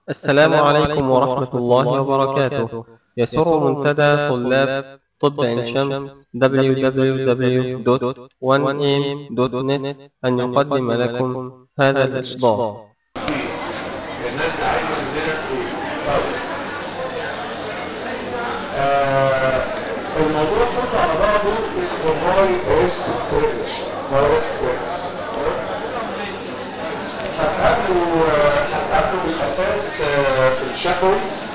السلام عليكم ورحمة الله وبركاته يسر منتدى طلاب طب عين شمس www.1am.net أن يقدم لكم هذا الإصدار الناس عايزه مننا ايه؟ طيب. آه، الموضوع كله على بعضه اسمه هاي ريسك كويس هاي ريسك كويس هتقابلوا هتقابلوا بالاساس آه، في الشفوي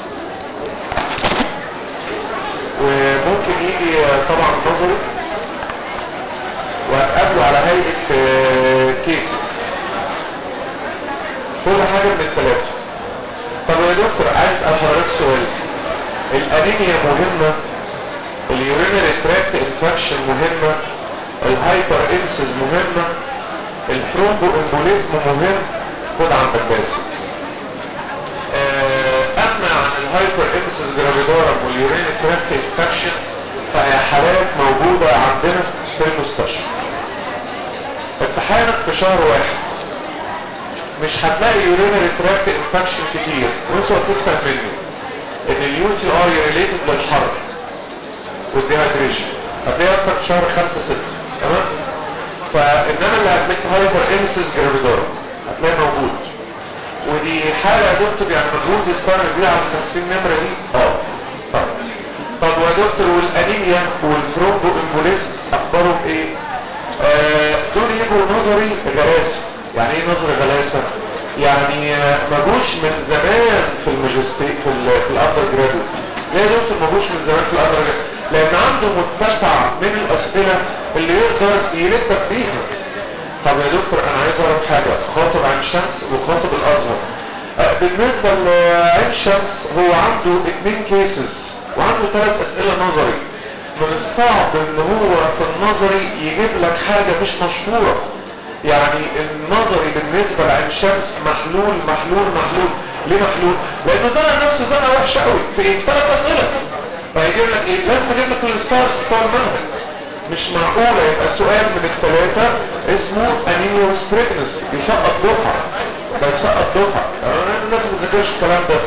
وممكن يجي آه، طبعا نظري وهتقابلوا على هيئه كيسز كل حاجه من الثلاثه طب يا دكتور عايز اسال حضرتك سؤال الانيميا مهمه اليورينري تراكت انفكشن مهمه الهايبر انسز مهمه الثرومبو امبوليزم مهم خد عندك باسل اما عن الهايبر انسز جرافيدورم واليورينري تراكت انفكشن فهي حالات موجوده عندنا في المستشفى امتحانك في شهر واحد مش هتلاقي يورينري تراكت انفكشن كتير وانت هتفهم مني ان اليو تي اي ريليتد للحرق والديهايدريشن هتلاقي اكتر في شهر 5 6 تمام فانما اللي هتلاقي هايبر انسس جرافيدورا هتلاقي موجود ودي حالة يا دكتور يعني مجهود يصر بيه على 50 نمرة دي اه طب طب يا دكتور والانيميا والثرومبو امبوليزم اخبارهم ايه؟ آه دول يجوا نظري غلاسه يعني ايه نظري غلاسه؟ يعني آه، ما جوش من زمان في الماجستير في ال في الاندر جرادويت ليه يا دكتور ما جوش من زمان في الاندر جرادويت؟ لان عنده متسع من الاسئله اللي يقدر يلبك بيها طب يا دكتور انا عايز اعرف حاجه خاطب عين شمس وخاطب الازهر آه، بالنسبه لعين شمس هو عنده اثنين كيسز وعنده ثلاث اسئله نظري من الصعب ان هو في النظري يجيب لك حاجه مش مشهوره يعني النظري بالنسبه لعين شمس محلول محلول محلول ليه محلول؟ لانه زنق نفسه زنقه وحشه قوي في ايه؟ ثلاث اسئله فيجيب لك ايه؟ لازم يجيب لك الستارز بتوع المنهج مش معقولة يبقى سؤال من الثلاثة اسمه انيميوس بريجنس يسقط دفعة ده يسقط دفعة آه، الناس ما بتذاكرش الكلام ده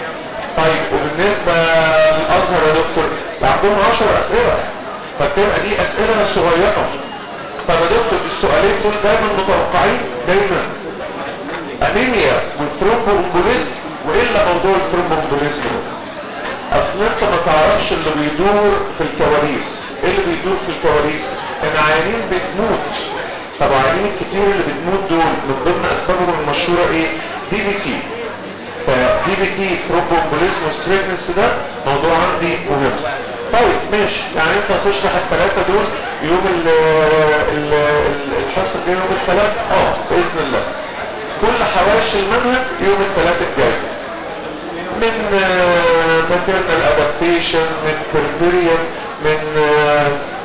طيب وبالنسبة للأزهر يا دكتور ده عندهم 10 أسئلة فتبقى دي أسئلة صغيرة طب يا دكتور السؤالين دول دايما متوقعين دايما انيميا والثرومبو امبوليزم والا موضوع الثرومبو امبوليزم اصل انت ما تعرفش اللي بيدور في الكواليس ايه اللي بيدور في الكواليس ان عيانين بتموت طب عيانين كتير اللي بتموت دول من ضمن اسبابهم المشهوره ايه دي بي تي فدي بي تي ثرومبومبوليزم وستريكنس ده موضوع عندي مهم طيب ماشي يعني انت هتشرح الثلاثه دول يوم ال ال ال- الحصه الجايه يوم الثلاث اه باذن الله كل حواشي المنهج يوم الثلاث الجاي من ماتيرنال ادابتيشن من كربيريا من آه،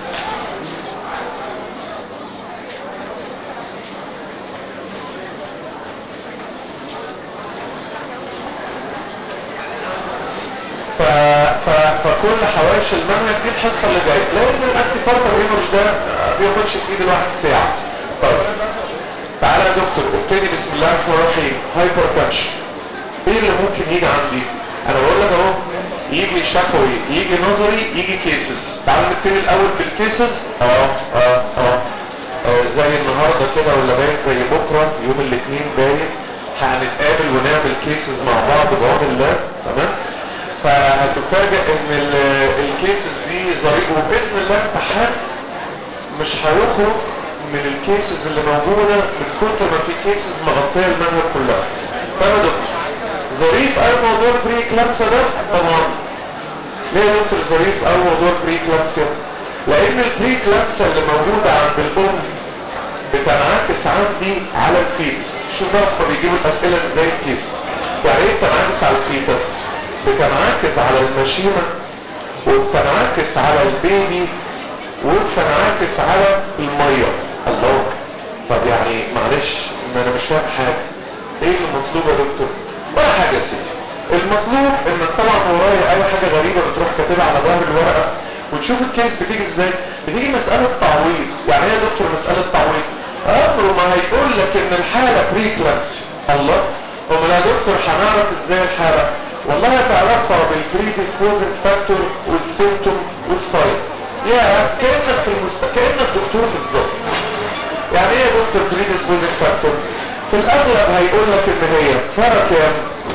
ف... ف... فكل حواشي المنهج دي الحصه اللي جايه لان الانتي بارتر هيمورج ده ما بياخدش في ايد الواحد ساعه طيب تعالى يا دكتور ابتدي بسم الله الرحمن الرحيم هايبر تنشن ايه اللي ممكن يجي عندي انا بقول لك اهو يجي شفوي يجي نظري يجي كيسز تعال نبتدي الاول بالكيسز اه اه اه آه، زي النهارده كده ولا باين زي بكره يوم الاثنين باين هنتقابل ونعمل كيسز مع بعض بعون الله تمام فهتفاجئ ان ال- الكيسز دي ظريفه وباذن الله امتحان مش هيخرج من الكيسز اللي موجوده من كتر ما في كيسز مغطيه المنهج كلها فانا دكتور ظريف قوي موضوع البري كلامسيا ده طبعا ليه يا دكتور ظريف قوي موضوع البري كلامسيا لان البري كلامسيا اللي موجوده عند الام بتنعكس عندي على الفيتس شوف بقى هما بيجيبوا الاسئله ازاي الكيس يعني ايه بتنعكس على الفيتس بتنعكس على المشيمه وبتنعكس على البيبي وبتنعكس على الميه الله طب يعني معلش ما انا مش فاهم حاجه ايه اللي مطلوب يا دكتور ولا حاجه يا سيدي المطلوب انك طبعا ورايا اي حاجه غريبه بتروح كاتبها على ظهر الورقه وتشوف الكيس بتيجي ازاي بتيجي مساله تعويض يعني ايه يا دكتور مساله تعويض امره ما هيقول لك ان الحاله بريكلانسي الله امال يا دكتور هنعرف ازاي الحاله والله هتعرفها بالبريديسبوزنج فاكتور والسيمتوم والساين يا كانك في المست... كانك دكتور بالظبط يعني ايه يا دكتور بريديسبوزنج فاكتور في الاغلب هيقول لك ان هي فرق كام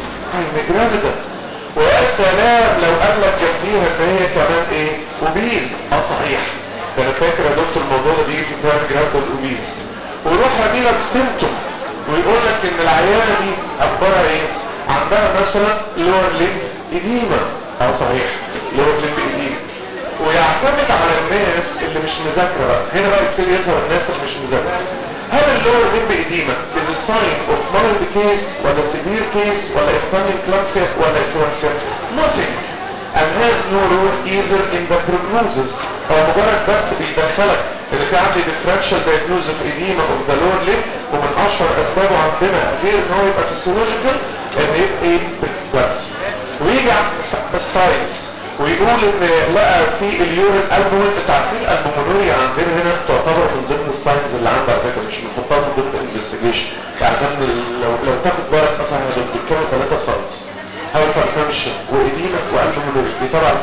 جرافيدا ويا سلام لو قال لك جنبيها ان هي كمان ايه اوبيز اه صحيح ده انا فاكر يا دكتور الموضوع ده بيجي في برايم جرافيدا الاوبيز ويروح رامي لك سيمتوم ويقول لك ان العيانه دي اخبارها ايه عندها مثلا لور ليب اديمه اه صحيح لور ليب اديمه ويعتمد على الناس اللي مش مذاكره بقى هنا بقى يبتدي يظهر الناس اللي مش مذاكره هل اللور ليب اديمه is a sign of mild case ولا severe case ولا incoming clumsy ولا eclampsia nothing and has no role either in the prognosis هو مجرد بس بيدخلك ان في عندي differential diagnosis of edema of the lower lip ومن اشهر اسبابه عندنا غير ان هو يبقى physiological ان يبقى ايه بالكلامسي ويجي عند الساينس ويقول ان لقى في اليورين البومين انتوا عارفين الالبومينوريا عندنا هنا تعتبر من ضمن الساينز اللي عندها على فكره مش بنحطها من ضمن الانفستيجيشن يعني من لو لو تاخد بالك مثلا يا دكتور بيتكلموا ثلاثه ساينز هايبرتنشن وادينا والبومينوريا دي طبعا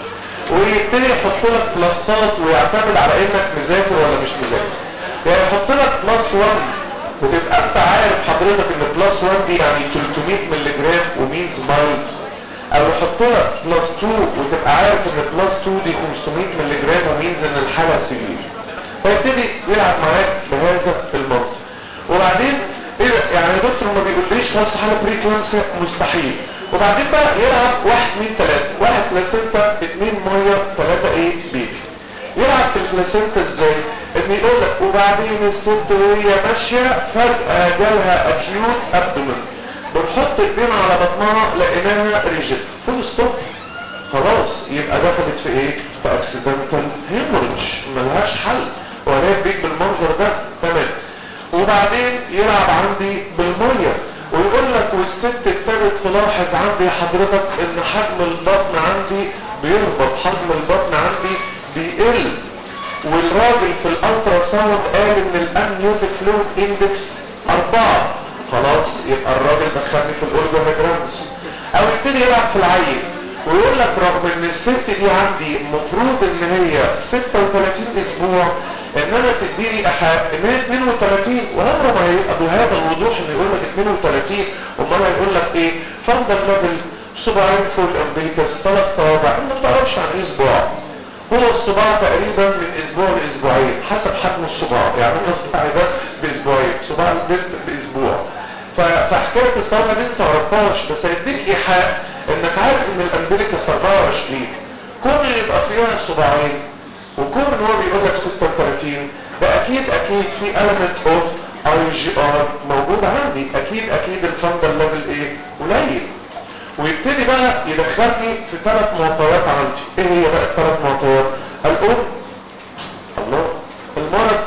ويبتدي يحط لك بلسات ويعتمد على انك مذاكر ولا مش مذاكر يعني يحط لك بلس 1 وتبقى انت عارف حضرتك ان بلس 1 دي يعني 300 مللي جرام ومينز مايلد او يحط لك بلس 2 وتبقى عارف ان بلس 2 دي 500 مللي جرام ومينز ان الحاله سيفير فيبتدي يلعب معاك بهذا المنظر وبعدين ايه ده؟ يعني يا دكتور ما بيقوليش خلاص حاله بري كلانسيا مستحيل وبعدين بقى يلعب واحد اثنين ثلاثة واحد بلاسينتا اثنين مية ثلاثة ايه بيبي يلعب في البلاسينتا ازاي ان يقول لك وبعدين الست وهي ماشية فجأة جالها اكيوت ابدومن بنحط ايدينا على بطنها لقيناها ريجيد فول ستوب خلاص يبقى دخلت في ايه في اكسيدنتال هيموريدج ملهاش حل ولا بيك بالمنظر ده تمام وبعدين يلعب عندي بالميه ويقول لك والست ابتدت تلاحظ عندي حضرتك ان حجم البطن عندي بيهبط حجم البطن عندي بيقل والراجل في الالترا ساوند قال ان الامنيوتيك فلويد اندكس أربعة خلاص يبقى الراجل دخلني في الاورجانوجرامز او يبتدي يلعب في العين ويقول لك رغم ان الست دي عندي المفروض ان هي 36 اسبوع انما تديني احق ان هي 32 وعمره ما هيبقى بهذا الوضوح انه يقول لك 32 امال هيقول لك ايه فندل ليفل صباعين فوق الامبليكس ثلاث صوابع ما تعرفش عن ايه صباع هو الصباع تقريبا من اسبوع لاسبوعين حسب حجم الصباع يعني انا صباعي ده باسبوعين صباع البنت باسبوع فحكايه الصوابع دي ما تعرفهاش بس هيديك ايحاء انك عارف ان الامبليكس 24 كون يبقى فيها صباعين وكون ان هو بيقول لك 36 ده اكيد اكيد في element of اي جي ار موجود عندي اكيد اكيد الفندل ليفل ايه قليل ويبتدي بقى يدخلني في ثلاث معطيات عندي ايه هي بقى الثلاث معطيات الام الله المرض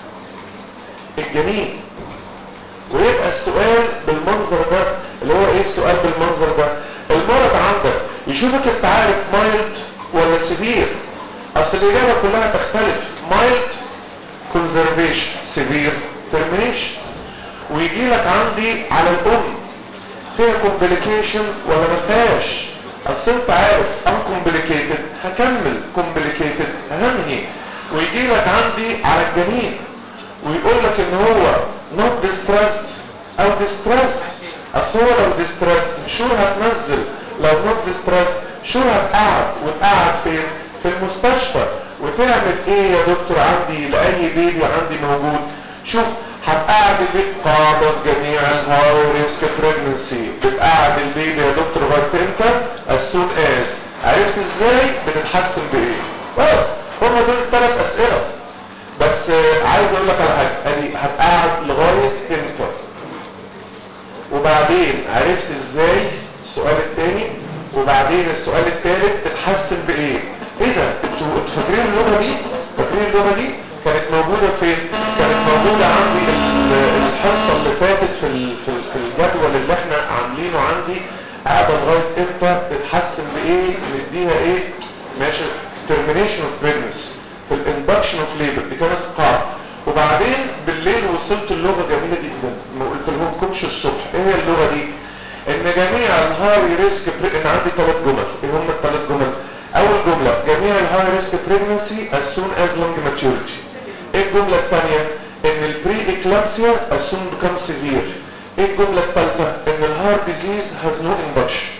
الجنين ويبقى السؤال بالمنظر ده اللي هو ايه السؤال بالمنظر ده المرض عندك يشوفك انت عارف مايلد ولا سيفير اصل الاجابه كلها تختلف مايلد كونزرفيشن سيفير ترمينيشن ويجي لك عندي على الام فيها كومبليكيشن ولا ما فيهاش اصل انت عارف ام كومبليكيتد هكمل كومبليكيتد هنهي ويجي لك عندي على الجنين ويقول لك ان هو not distressed او distressed اصل هو لو distressed شو هتنزل لو not distressed شو هتقعد وتقعد فين في المستشفى وتعمل ايه يا دكتور عندي لاي بيبي عندي موجود شوف هتقعد البيبي قاعدة جميع الهاي ريسك بريجنسي بتقعد البيبي يا دكتور لغايه امتى as soon as عرفت ازاي بنتحسن بايه بس هم دول الثلاث اسئله بس عايز اقول لك على حاجه ادي هتقعد لغايه امتى وبعدين عرفت ازاي السؤال الثاني وبعدين السؤال الثالث تتحسن بايه ايه ده انتوا انتوا فاكرين اللغه دي فاكرين اللغه دي كانت موجوده فين كانت موجوده عندي الحصه اللي فاتت في في في الجدول اللي احنا عاملينه عندي قاعده لغايه امتى تتحسن بايه نديها ايه ماشي termination of pregnancy في الاندكشن اوف ليبر دي كانت قاعده وبعدين بالليل وصلت اللغه جميله جدا ما قلت لهم يهمكمش الصبح ايه هي اللغه دي ان جميع الهاي ريسك ان عندي ثلاث جمل ايه هم الثلاث جمل اول جمله جميع الهاي ريسك بريجنسي as soon as long maturity ايه الجمله الثانيه ان البري اكلامسيا as soon become severe ايه الجمله الثالثه ان الهارت ديزيز has no induction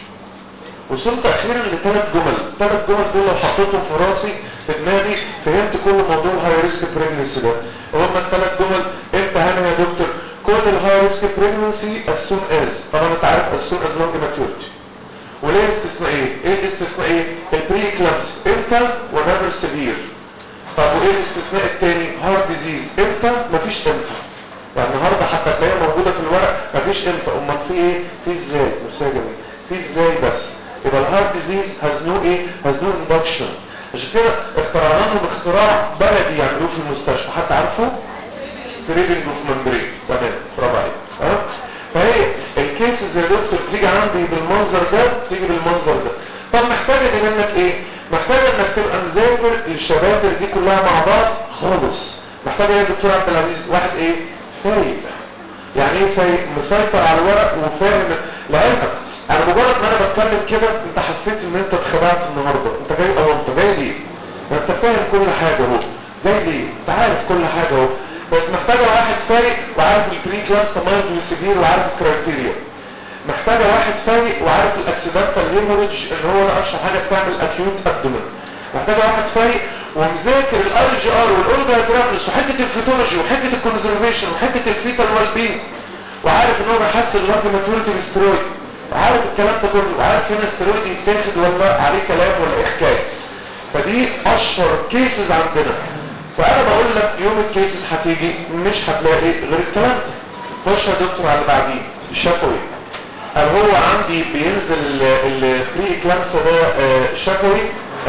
وصلت اخيرا لثلاث جمل ثلاث جمل دول لو حطيتهم في راسي في دماغي فهمت كل موضوع الهاي ريسك بريجنسي ده هم الثلاث جمل امتى هنا يا دكتور كل الهاي ريسك بريجنسي as soon as طبعا انت عارف as soon as long maturity وليه استثنائيه ايه الاستثنائيه البري كلامس امتى ونيفر سيفير طب وايه الاستثناء الثاني هارت ديزيز امتى مفيش امتى يعني النهارده حتى تلاقيها موجوده في الورق مفيش امتى امال في ايه في ازاي مش جميل في ازاي بس يبقى الهارت ديزيز هاز نو ايه هاز نو اندكشن عشان كده اخترعنا لهم اختراع بلدي يعملوه في المستشفى حتى عارفه ستريبنج اوف ممبرين تمام برافو عليك ها فهي الكيسز يا دكتور بتيجي عندي بالمنظر ده بتيجي بالمنظر ده طب محتاجه دي منك ايه محتاجه انك تبقى مذاكر الشباتر دي كلها مع بعض خالص محتاجه يا دكتور عبد العزيز واحد ايه فايق يعني ايه فايق مسيطر على الورق وفاهم لعلمك انا مجرد ما انا بتكلم كده انت حسيت ان انت اتخدعت النهارده انت جاي اه انت جاي ليه انت فاهم كل حاجه اهو جاي ليه انت عارف كل حاجه اهو بس محتاجه واحد فايق وعارف البري كلانس مايلد وسيفير وعارف الكرايتيريا محتاجه واحد فايق وعارف الاكسيدنتال هيموريدج ان هو ده اشهر حاجه بتعمل اكيوت ابدومن محتاجه واحد فايق ومذاكر الاي جي ار والاولجا جرافلس وحته الفيتولوجي وحته الكونزرفيشن وحته الفيتال ويل بين وعارف ان هو بيحسن اللارج ماتوريتي بالسترويد وعارف الكلام ده كله وعارف هنا السترويد يتاخد ولا عليه كلام ولا ايه حكايه فدي اشهر كيسز عندنا فانا بقول لك يوم الكيسز هتيجي مش هتلاقي غير الكلام ده خش يا دكتور على اللي بعديه الشفوي هل هو عندي بينزل البري كلامسا ده آه، شفوي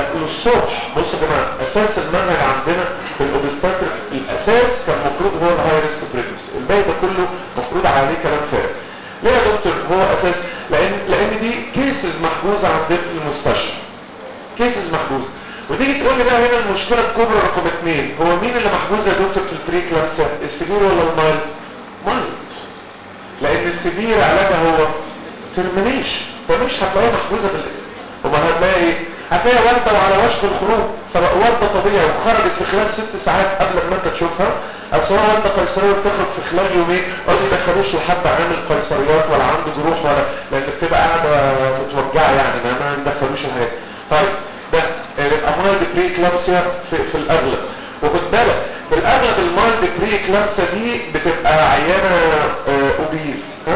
الصبح بصوا يا جماعه اساس المنهج عندنا في الاوبستاتريك الاساس كان المفروض هو الهاي ريسك بريجنسي الباقي ده كله المفروض عليه كلام فارغ ليه يا دكتور هو اساس لان لان دي كيسز محجوزه عندنا في المستشفى كيسز محجوزه وتيجي تقول لي بقى هنا المشكله الكبرى رقم اثنين هو مين اللي محجوز يا دكتور في البري كلامسا السبير ولا المايلد؟ مايلد لان السبير علاجها هو ترمينيشن فمش هتلاقيها محجوزه في الاسم امال هتلاقي ايه؟ هتلاقيها والده وعلى وشك الخروج سواء والده طبيعي وخرجت في خلال ست ساعات قبل ما انت تشوفها او سواء والده قيصريه وتخرج في خلال يومين ما بيدخلوش لحد عامل قيصريات ولا عنده جروح ولا لان بتبقى قاعده متوجعه يعني ما ما ندخلوش الحاجات طيب ده الامراض بري كلامسيا في, في الاغلب وخد بالك بالاغلب المايلد بري كلامسيا دي بتبقى عيانه اوبيز ها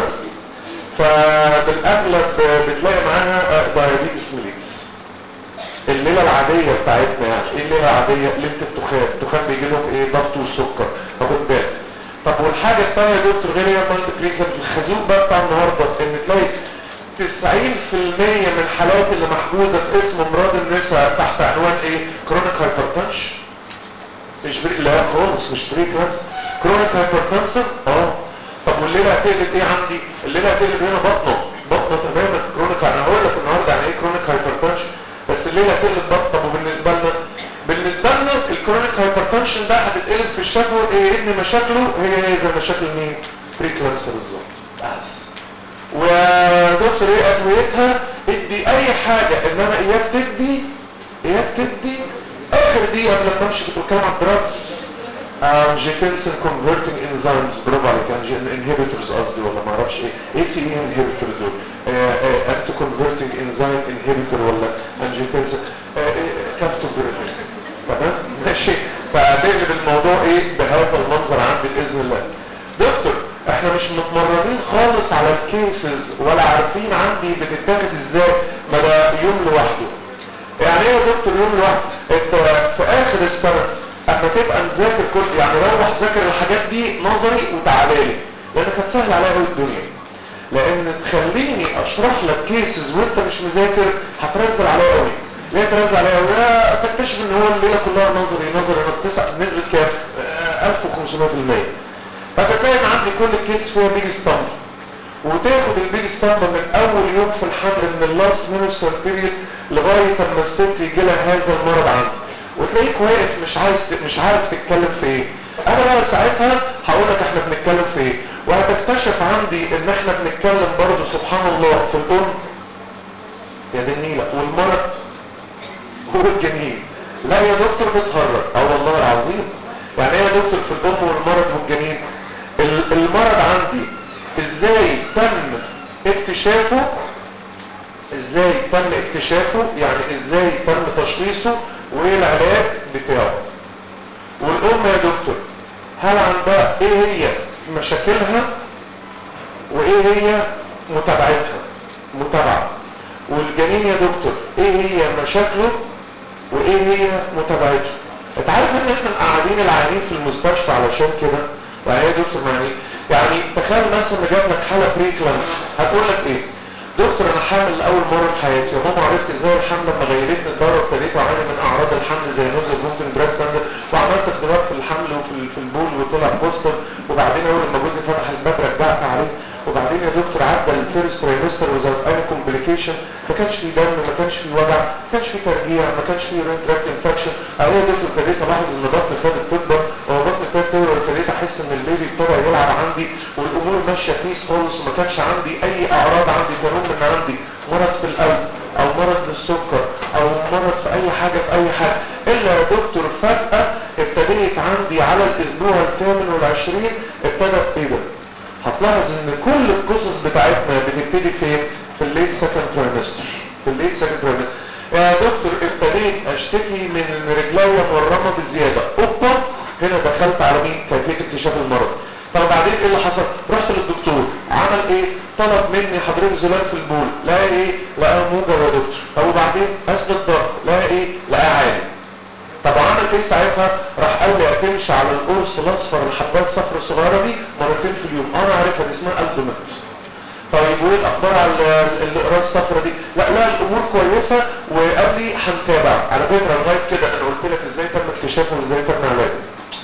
فبالاغلب بتلاقي معاها دايابيتس ميليتس الليله العاديه بتاعتنا يعني ايه الليله العاديه ليله الدخان الدخان بيجي لهم ايه ضغط والسكر فخد بالك طب والحاجه الثانيه يا دكتور غير هي مايلد بري كلامسيا الخازوق بقى بتاع النهارده ان تلاقي 90% من الحالات اللي محجوزه في اسم امراض النساء تحت عنوان ايه كرونيك هايبرتنشن مش بري لا خالص مش بري كلامس كرونيك هايبرتنشن اه طب والليله هتقلب ايه عندي الليله هتقلب هنا بطنه بطنه تماما كرونيك انا هقول لك النهارده يعني ايه كرونيك هايبرتنشن بس الليله هتقلب بطن طب وبالنسبه لنا بالنسبه لنا الكرونيك هايبرتنشن ده هتتقلب في الشكوى ايه ان مشاكله هي هي زي مشاكل مين بري كلامس بالظبط بس ودكتور ايه ادويتها ادي اي حاجة انما اياك تدي اياك تدي اخر دي قبل ما امشي كنت بتكلم عن دراجز جيتنسن كونفرتنج انزيمز برافو عليك انهبيتورز قصدي ولا ما اعرفش ايه اي سي اي انهبيتور دول انتي كونفرتنج انزيم انهبيتور ولا انجيتنسن كافتوبيرين تمام ماشي فهنقلب الموضوع ايه بهذا المنظر عندي باذن الله دكتور احنا مش متمرنين خالص على الكيسز ولا عارفين عندي بتتاخد ازاي ما ده يوم لوحده يعني ايه يا دكتور يوم لوحده انت في اخر السنه اما تبقى نذاكر كل يعني روح ذاكر الحاجات دي نظري وتعالى لي لان كانت سهله عليا قوي الدنيا لان تخليني اشرح لك كيسز وانت مش مذاكر هترزل عليا قوي ليه ترزل عليا قوي تكتشف ان هو الليله كلها نظري نظري انا بتسع نسبه كام 1500% فتلاقي ان عندي كل كيس فيها بيج ستامب وتاخد البيج ستامب من اول يوم في الحمل من اللاست مينستر بيريد لغايه اما الست يجي لها هذا المرض عندي وتلاقيك واقف مش عايز مش عارف تتكلم في ايه انا بقى ساعتها هقول لك احنا بنتكلم في ايه وهتكتشف عندي ان احنا بنتكلم برضه سبحان الله في الام يا دي النيلة والمرض هو الجنين لا يا دكتور بتهرج اه والله العظيم يعني ايه يا دكتور في الام والمرض والجنين ال- المرض عندي ازاي تم اكتشافه ازاي تم اكتشافه يعني ازاي تم تشخيصه وايه العلاج بتاعه والام يا دكتور هل عندها ايه هي مشاكلها وايه هي متابعتها متابعة والجنين يا دكتور ايه هي مشاكله وايه هي متابعته انت عارف ان احنا قاعدين العيانين في المستشفى علشان كده يعني ايه يا دكتور يعني إيه؟ يعني تخيل مثلا ان جات لك حاله بريكلانس هتقول لك ايه دكتور انا حامل لاول مره في حياتي يا ماما عرفت ازاي الحمل لما غيرتني الدوره وابتديت اعاني من اعراض الحمل زي نزل ممكن بريست وعملت اختبار في الحمل وفي ال- في البول وطلع بوستر وبعدين اول ما جوزي فتح الباب رجعت عليه وبعدين يا دكتور عدى الفيرست ترايمستر وزاد اي كومبليكيشن ما كانش في دم ما كانش في وجع ما كانش في ترجيع ما كانش في رين تراكت انفكشن او يا دكتور ابتديت الاحظ ان بطني ابتدت تكبر او بطني ابتدت تكبر ابتديت احس ان البيبي ابتدى يلعب عندي والامور ماشيه بيس خالص وما كانش عندي اي اعراض عندي تنوم من عندي مرض في القلب او مرض بالسكر او مرض في اي حاجه في اي حاجه الا يا دكتور فجاه ابتديت عندي على الاسبوع الثامن والعشرين ابتدت ايه ده هتلاحظ ان كل القصص بتاعتنا بتبتدي فين في الليت سكند ترايمستر في الليت سكند ترايمستر يا دكتور ابتديت اشتكي من ان رجليا مورمه بزياده اوبا هنا دخلت على مين كيفيه اكتشاف المرض طب بعدين ايه اللي حصل رحت للدكتور عمل ايه طلب مني حضرتك زلال في البول لقى ايه لقى موجب يا دكتور طب وبعدين قاس الضغط لقى ايه لقى عالي طب عمل ايه ساعتها راح قال لي هتمشي على القرص الاصفر الحبات صفر الصغيره دي مرتين في اليوم انا عارفها دي اسمها البومت طيب وايه الاخبار على ال- الاقراص الصفرا دي لا لا الامور كويسه وقال لي هنتابع على فكره لغايه كده انا قلت لك ازاي تم اكتشافه وازاي تم علاجه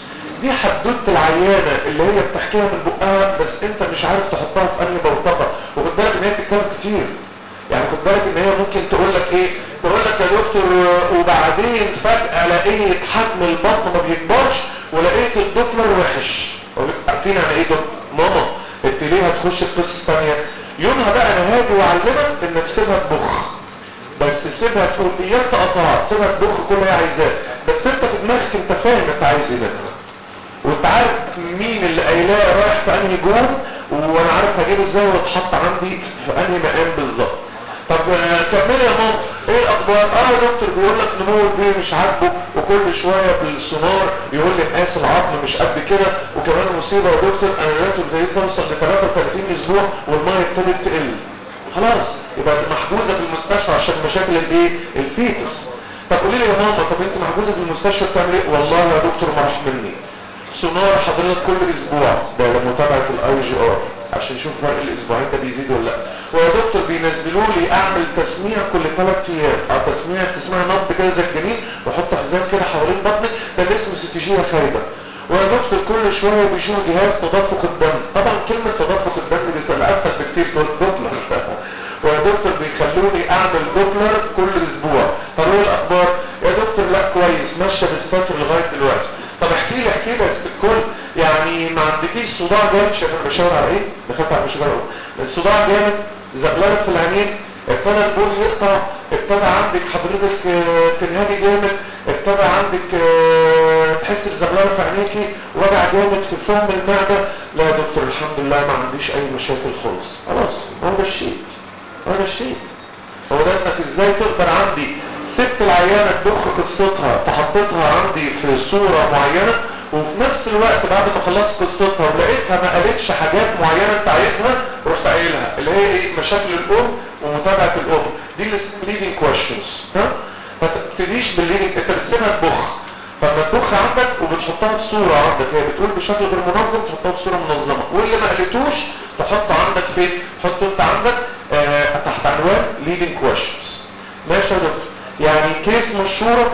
دي حدوته العيانه اللي هي بتحكيها من بقها بس انت مش عارف تحطها في انهي بوتقه وخد بالك ان هي بتتكلم كتير يعني خد بالك ان هي ممكن تقول لك ايه تقول لك يا دكتور وبعدين فجاه لقيت حجم البطن ما بيكبرش ولقيت الدوبلر وحش عارفين يعني ايه دكتور ماما انت ليه هتخش في قصه ثانيه يومها بقى انا هاجي واعلمك انك سيبها تبخ بس سيبها تقول اياك تقطعها سيبها تبخ كل اللي هي عايزاه بس انت في دماغك انت فاهم انت عايز ايه منها وانت عارف مين اللي قايلاه رايح في انهي جون وانا عارف هجيبه ازاي واتحط عندي في انهي مقام بالظبط طب آه، كملي يا ماما ايه الاخبار اه يا دكتور بيقول لك نمو البيه مش عاجبه وكل شويه بالسونار يقول لي مقاس العظم مش قد كده وكمان مصيبه يا دكتور انا دلوقتي ابتديت اوصل ل 33 اسبوع والميه ابتدت تقل خلاص يبقى دي محجوزه في المستشفى عشان مشاكل الايه الفيتس طب قولي لي يا ماما طب انت محجوزه في المستشفى بتعمل ايه والله يا دكتور ما راح مني سونار حضرتك كل اسبوع ده لمتابعه الاي جي ار عشان نشوف فرق الاسبوعين ده بيزيد ولا لا ويا دكتور بينزلوا لي اعمل تسميع كل ثلاث ايام اه تسميع اسمها نبض كده زي الجنين واحط حزام كده حوالين بطنك ده اللي اسمه استيجيه خايبه ويا دكتور كل شويه بيشوف جهاز تدفق الدم طبعا كلمه تدفق الدم دي بتبقى اسهل بكتير من الدوبلر ويا دكتور بيخلوني اعمل دوبلر كل اسبوع طب ايه الاخبار يا دكتور لا كويس ماشيه بالستر لغايه دلوقتي طب احكي لي احكي لي يا ست الكل يعني ما عندكيش صداع جامد شايف انا بشاور على ايه دخلت على المشوار الصداع جامد زغلله في العينين ابتدى البول يقطع ابتدى عندك حضرتك آه، تنهدي جامد ابتدى عندك آه، تحس بزغلله في عينيكي وجع جامد في فم المعده لا يا دكتور الحمد لله ما عنديش اي مشاكل خالص خلاص هو ده الشيء هو ده الشيء هو ده انك ازاي تقدر عندي ست العيانة تضخ قصتها تحطتها عندي في صورة معينة وفي نفس الوقت بعد ما خلصت قصتها ولقيتها ما قالتش حاجات معينة انت عايزها رحت قايلها اللي هي ايه مشاكل الام ومتابعة الام دي اللي اسمها leading questions ها ما تبتديش بالليدنج انت بتسيبها تبخ فلما تبخ عندك وبتحطها في صورة عندك هي بتقول بشكل غير منظم تحطها في صورة منظمة واللي ما قالتوش تحطه عندك فين حطه انت عندك آه تحت عنوان leading questions ماشي يا دكتور يعني كيس مشهورة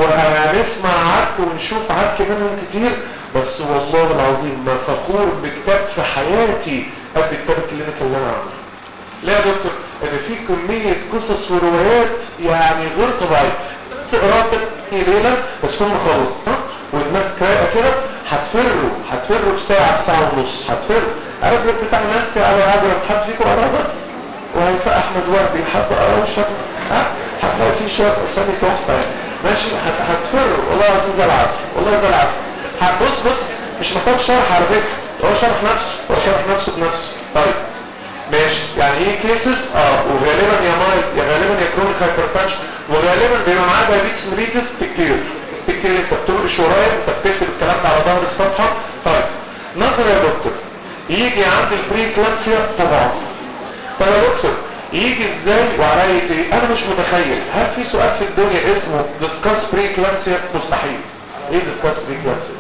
وهنسمع عك ونشوف عك منهم كتير بس والله العظيم ما فخور بكتاب في حياتي قد كتاب الكلينيك اللي انا عامله لا يا دكتور ان في كمية قصص وروايات يعني غير طبيعية بس قرأت ليلة بس كل مخلص ها ودماغك رايقة كده هتفروا هتفروا في ساعة في ساعة ونص هتفروا الرجل بتاع نانسي على عجلة حد فيكم قرابة وهيفاء احمد وردي حد قرابة شكل ها هتلاقي في شوية اسامي تحفة يعني ماشي هت- هتفروا والله العظيم زي العسل والله زي العسل هتبص بص مش محتاج شرح على فكرة هو شرح نفسه هو شرح نفسه بنفسه طيب ماشي يعني ايه كيسز اه وغالبا يا مايل يا غالبا يا كرونيك هايبرتنشن وغالبا بيبقى معاه دايابيتس ميليتس تكتير تكتير انت بتنقش ورايا انت بتكتب الكلام ده على ظهر الصفحه طيب نظر يا دكتور يجي عند البري كلامسيا طبعا طب يا دكتور يجي ازاي وعليا ايه انا مش متخيل هل في سؤال في الدنيا اسمه ديسكاس بري كلامسيا مستحيل ايه ديسكاس بري كلامسيا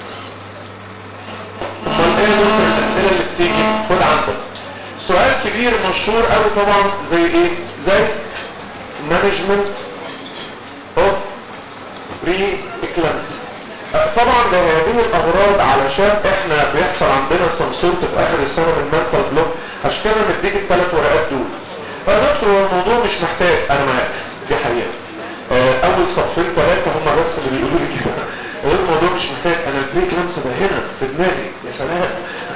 امال ايه يا دكتور الاسئله اللي بتيجي خد عندك سؤال كبير مشهور قوي طبعا زي ايه زي مانجمنت اوف بري اكلامسي طبعا ده هذه الاغراض علشان احنا بيحصل عندنا سمسورت في اخر السنه من المنتال بلوك عشان كده مديك الثلاث ورقات دول فيا دكتور هو الموضوع مش محتاج انا معاك دي حقيقه آه، اول صفين ثلاثه هم بس اللي بيقولوا لي كده يقول الموضوع مش محتاج انا البري كلامسي ده هنا في دماغي يا سلام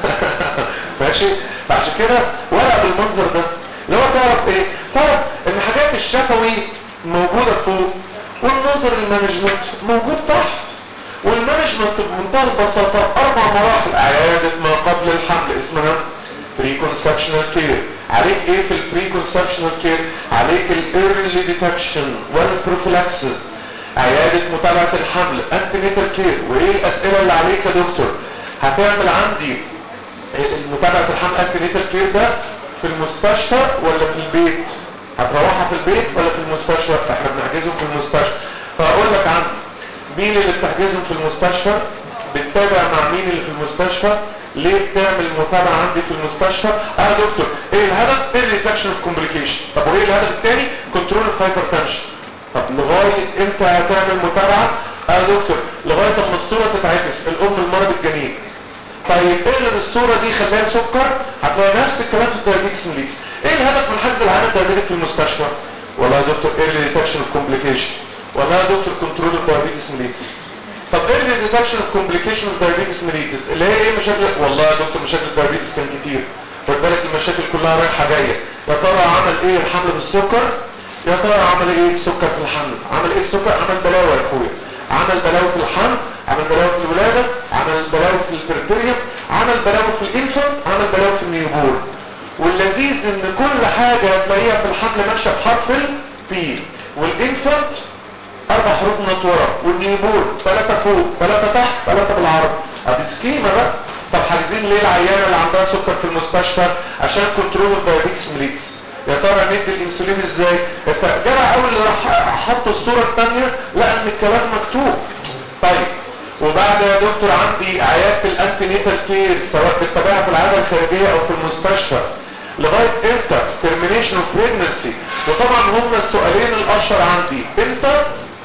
ماشي فعشان كده ورق بالمنظر ده اللي هو تعرف ايه تعرف ان حاجات الشفوي موجودة فوق والنظر المانجمنت موجود تحت والمانجمنت بمنتهى البساطة اربع مراحل اعادة ما قبل الحمل اسمها بري كونسبشنال كير عليك ايه في البري كونسبشنال كير عليك الايرلي ديتكشن والبروفيلاكسس عيادة متابعة الحمل انتينيتال كير وايه الاسئلة اللي عليك يا دكتور هتعمل عندي متابعة الحمل انتينيتال كير ده في المستشفى ولا في البيت هتروحها في البيت ولا في المستشفى احنا بنحجزهم في المستشفى فاقول لك عندي مين اللي بتحجزهم في المستشفى بتتابع مع مين اللي في المستشفى ليه بتعمل متابعة عندي في المستشفى اه يا دكتور ايه الهدف ايه الريفلكشن اوف كومبليكيشن طب وايه الهدف الثاني كنترول اوف هايبرتنشن طب لغاية امتى هتعمل متابعة اه يا دكتور لغاية اما الصورة تتعكس الام المرض الجنين طيب ايه اللي بالصورة دي خلاها سكر هتلاقي نفس الكلام في الدايابيتس ميليتس ايه الهدف من حجز العيان الدايابيتك في المستشفى والله يا دكتور ايه ديتكشن اوف كومبليكيشن والله يا دكتور كنترول اوف دايابيتس ميليتس طب ايه ديتكشن اوف كومبليكيشن اوف دايابيتس ميليتس اللي هي ايه مشاكل والله يا دكتور مشاكل الدايابيتس كان كتير خد بالك المشاكل كلها رايحه جايه يا ترى عمل ايه الحمل بالسكر يا ترى عمل ايه السكر في الحمل عمل ايه السكر عمل بلاوي يا اخويا عمل بلاوي في الحمل عمل بلاوي في الولاده عمل بلاوي في البرتيريوم عمل بلاوي في الانفانت عمل بلاوي في النيوبورن واللذيذ ان كل حاجه تلاقيها في الحمل ماشيه بحرف البي والانفانت اربع حروف منطوره والنيوبورن ثلاثه فوق ثلاثه تحت ثلاثه بالعرض ادي سكيما بقى طب حاجزين ليه العيانه اللي عندها سكر في المستشفى عشان كنترول الدايابيتس ميليتس يا ترى ندي الانسولين ازاي الجرع اول اللي راح حط الصوره الثانيه لقى ان الكلام مكتوب طيب وبعد يا دكتور عندي عيادة الانتينيتال كير سواء بتتابعها في العيادة الخارجية او في المستشفى لغاية امتى termination of pregnancy وطبعا هم السؤالين الاشهر عندي امتى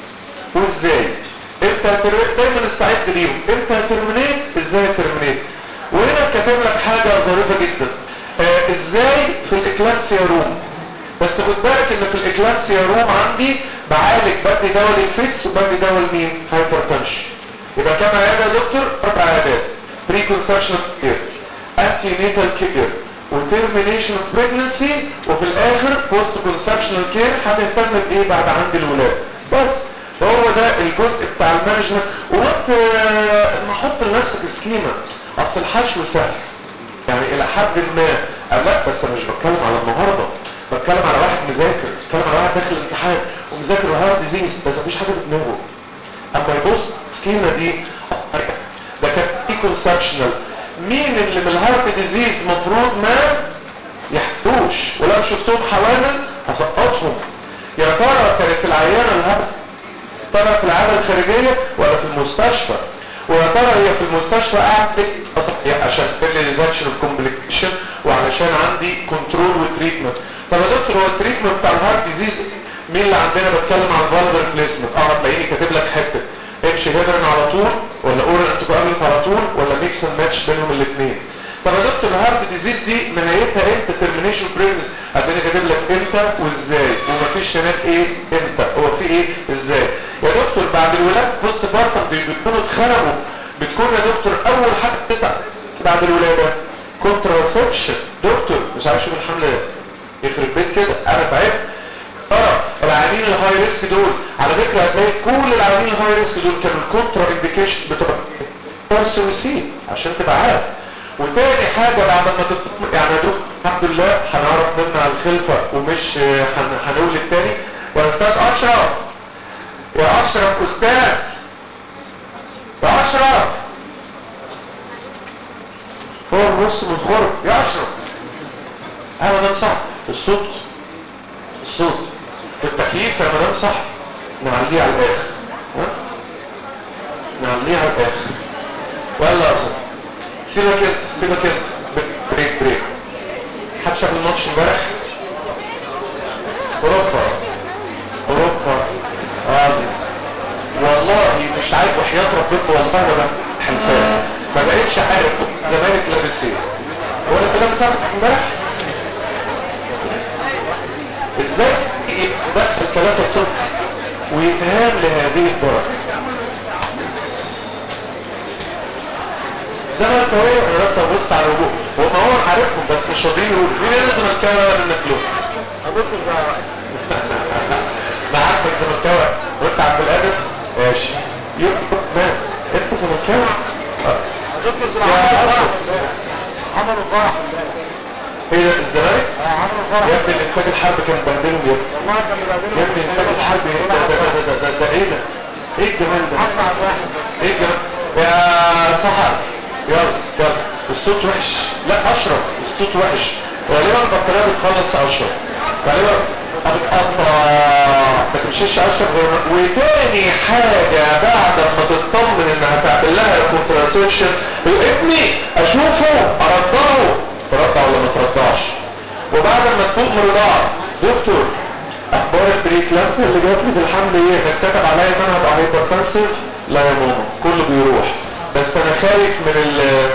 وازاي امتى هتر- دايما استعد ليهم امتى هترمينيت ازاي هترمينيت وهنا كاتب لك حاجة ظريفة جدا آه ازاي في الاكلامسيا روم بس خد بالك ان في الاكلامسيا روم عندي بعالج بدي دواء للفيتس وبدي دواء لمين هايبرتنشن يبقى كام عياده يا دكتور اربع عيادات بري كونسبشن كير انتي نيتال كير وترمينيشن اوف بريجنسي وفي الاخر بوست كونسبشنال كير هتهتم بايه بعد عند الولاده بس فهو ده الجزء بتاع المانجمنت وانت ما احط لنفسك سكيما اصل الحشو سهل يعني الى حد ما أه لا بس انا مش بتكلم على النهارده بتكلم على واحد مذاكر بتكلم على واحد داخل الامتحان ومذاكر هارد ديزيز بس مفيش حاجه في دماغه اما يبص سكيما دي ده كان اي كونسبشنال مين اللي من الهارت ديزيز مفروض ما يحتوش ولو شفتهم حوامل هسقطهم يا ترى كانت العيانه الهارت ترى في العياده الخارجيه ولا في المستشفى ويا ترى هي في المستشفى قعدت صحيح عشان تقلل الريدكشن اوف كومبليكيشن وعلشان عندي كنترول وتريتمنت طب يا دكتور هو التريتمنت بتاع الهارت ديزيز مين اللي عندنا بتكلم عن فالفر بليسمنت اه هتلاقيني كاتب لك حته امشي هيدرن على طول ولا اورال انتيكوابلت على طول ولا ميكس اند ماتش بينهم الاثنين طب يا دكتور الهارت ديزيز دي نهايتها امتى ترمينيشن بريجنس هتلاقيني كاتب لك امتى وازاي ومفيش هناك ايه امتى هو في ايه ازاي يا دكتور بعد الولاده بوست بارتم بيكونوا اتخنقوا بتكون يا دكتور اول حاجه تسع بعد الولاده كونتراسبشن دكتور مش عارف اشوف الحمل يخرب بيت كده انا تعبت اه العيانين الهاي ريسك دول على فكره هتلاقي كل العيانين الهاي ريسك دول كانوا الكونترا انديكيشن بتوع سي عشان تبقى عارف وتاني حاجه بعد ما تطلع يعني يا دكتور الحمد لله هنعرف نمنع الخلفه ومش هن... هنقول التاني يا استاذ اشرف يا اشرف استاذ يا اشرف هو النص من خرج يا اشرف ها مدام صح الصوت الصوت التكييف يا مدام صح نعليه على الاخر ها نعليه على الاخر يلا يا استاذ سيبك انت سيبك انت بريك بريك حد شاف الماتش امبارح اوروبا اوروبا عادي والله مش عارف وحياة ربنا والله انا حلفان ما بقتش عارف زمانك لابس ايه هو انت لابس امبارح ازاي يدخل ثلاثة صفر ويتهام لهذه الدرجة زملكاويه انا بس ابص على وجوه هم هو عارفهم بس مش راضيين يقولوا مين اللي زملكاوي ولا منك فلوس؟ هبص بقى انا عارفك زملكاوي وانت عبد القادر ماشي مان انت زملكاوي عملوا فرح ايه ده الزمالك؟ عملوا فرح يا ابني الانتاج الحرب كان بهدلهم يا ابني والله كانوا بيعملوا يا ابني انتاج الحرب ايه ده ده ده ده ده ده ايه ده؟ ايه الجمال ده؟ حق على الواحد ايه الجمال؟ يا سحر يلا يلا الصوت وحش لا اشرف الصوت وحش غالبا البطاريه بتخلص اشرف غالبا بتقطع ما تمشيش اشرف غير وتاني حاجه بعد ما تطمن انها تعمل لها كونتراسبشن ابني اشوفه ارضعه ترضع ولا ما ترضعش وبعد ما تفوق من الرضاعه دكتور اخبار البريكلامس اللي جات لي في الحمل ايه اتكتب عليا ان انا هبقى هايبرتنسيف لا يا ماما كله بيروح بس انا خايف من ال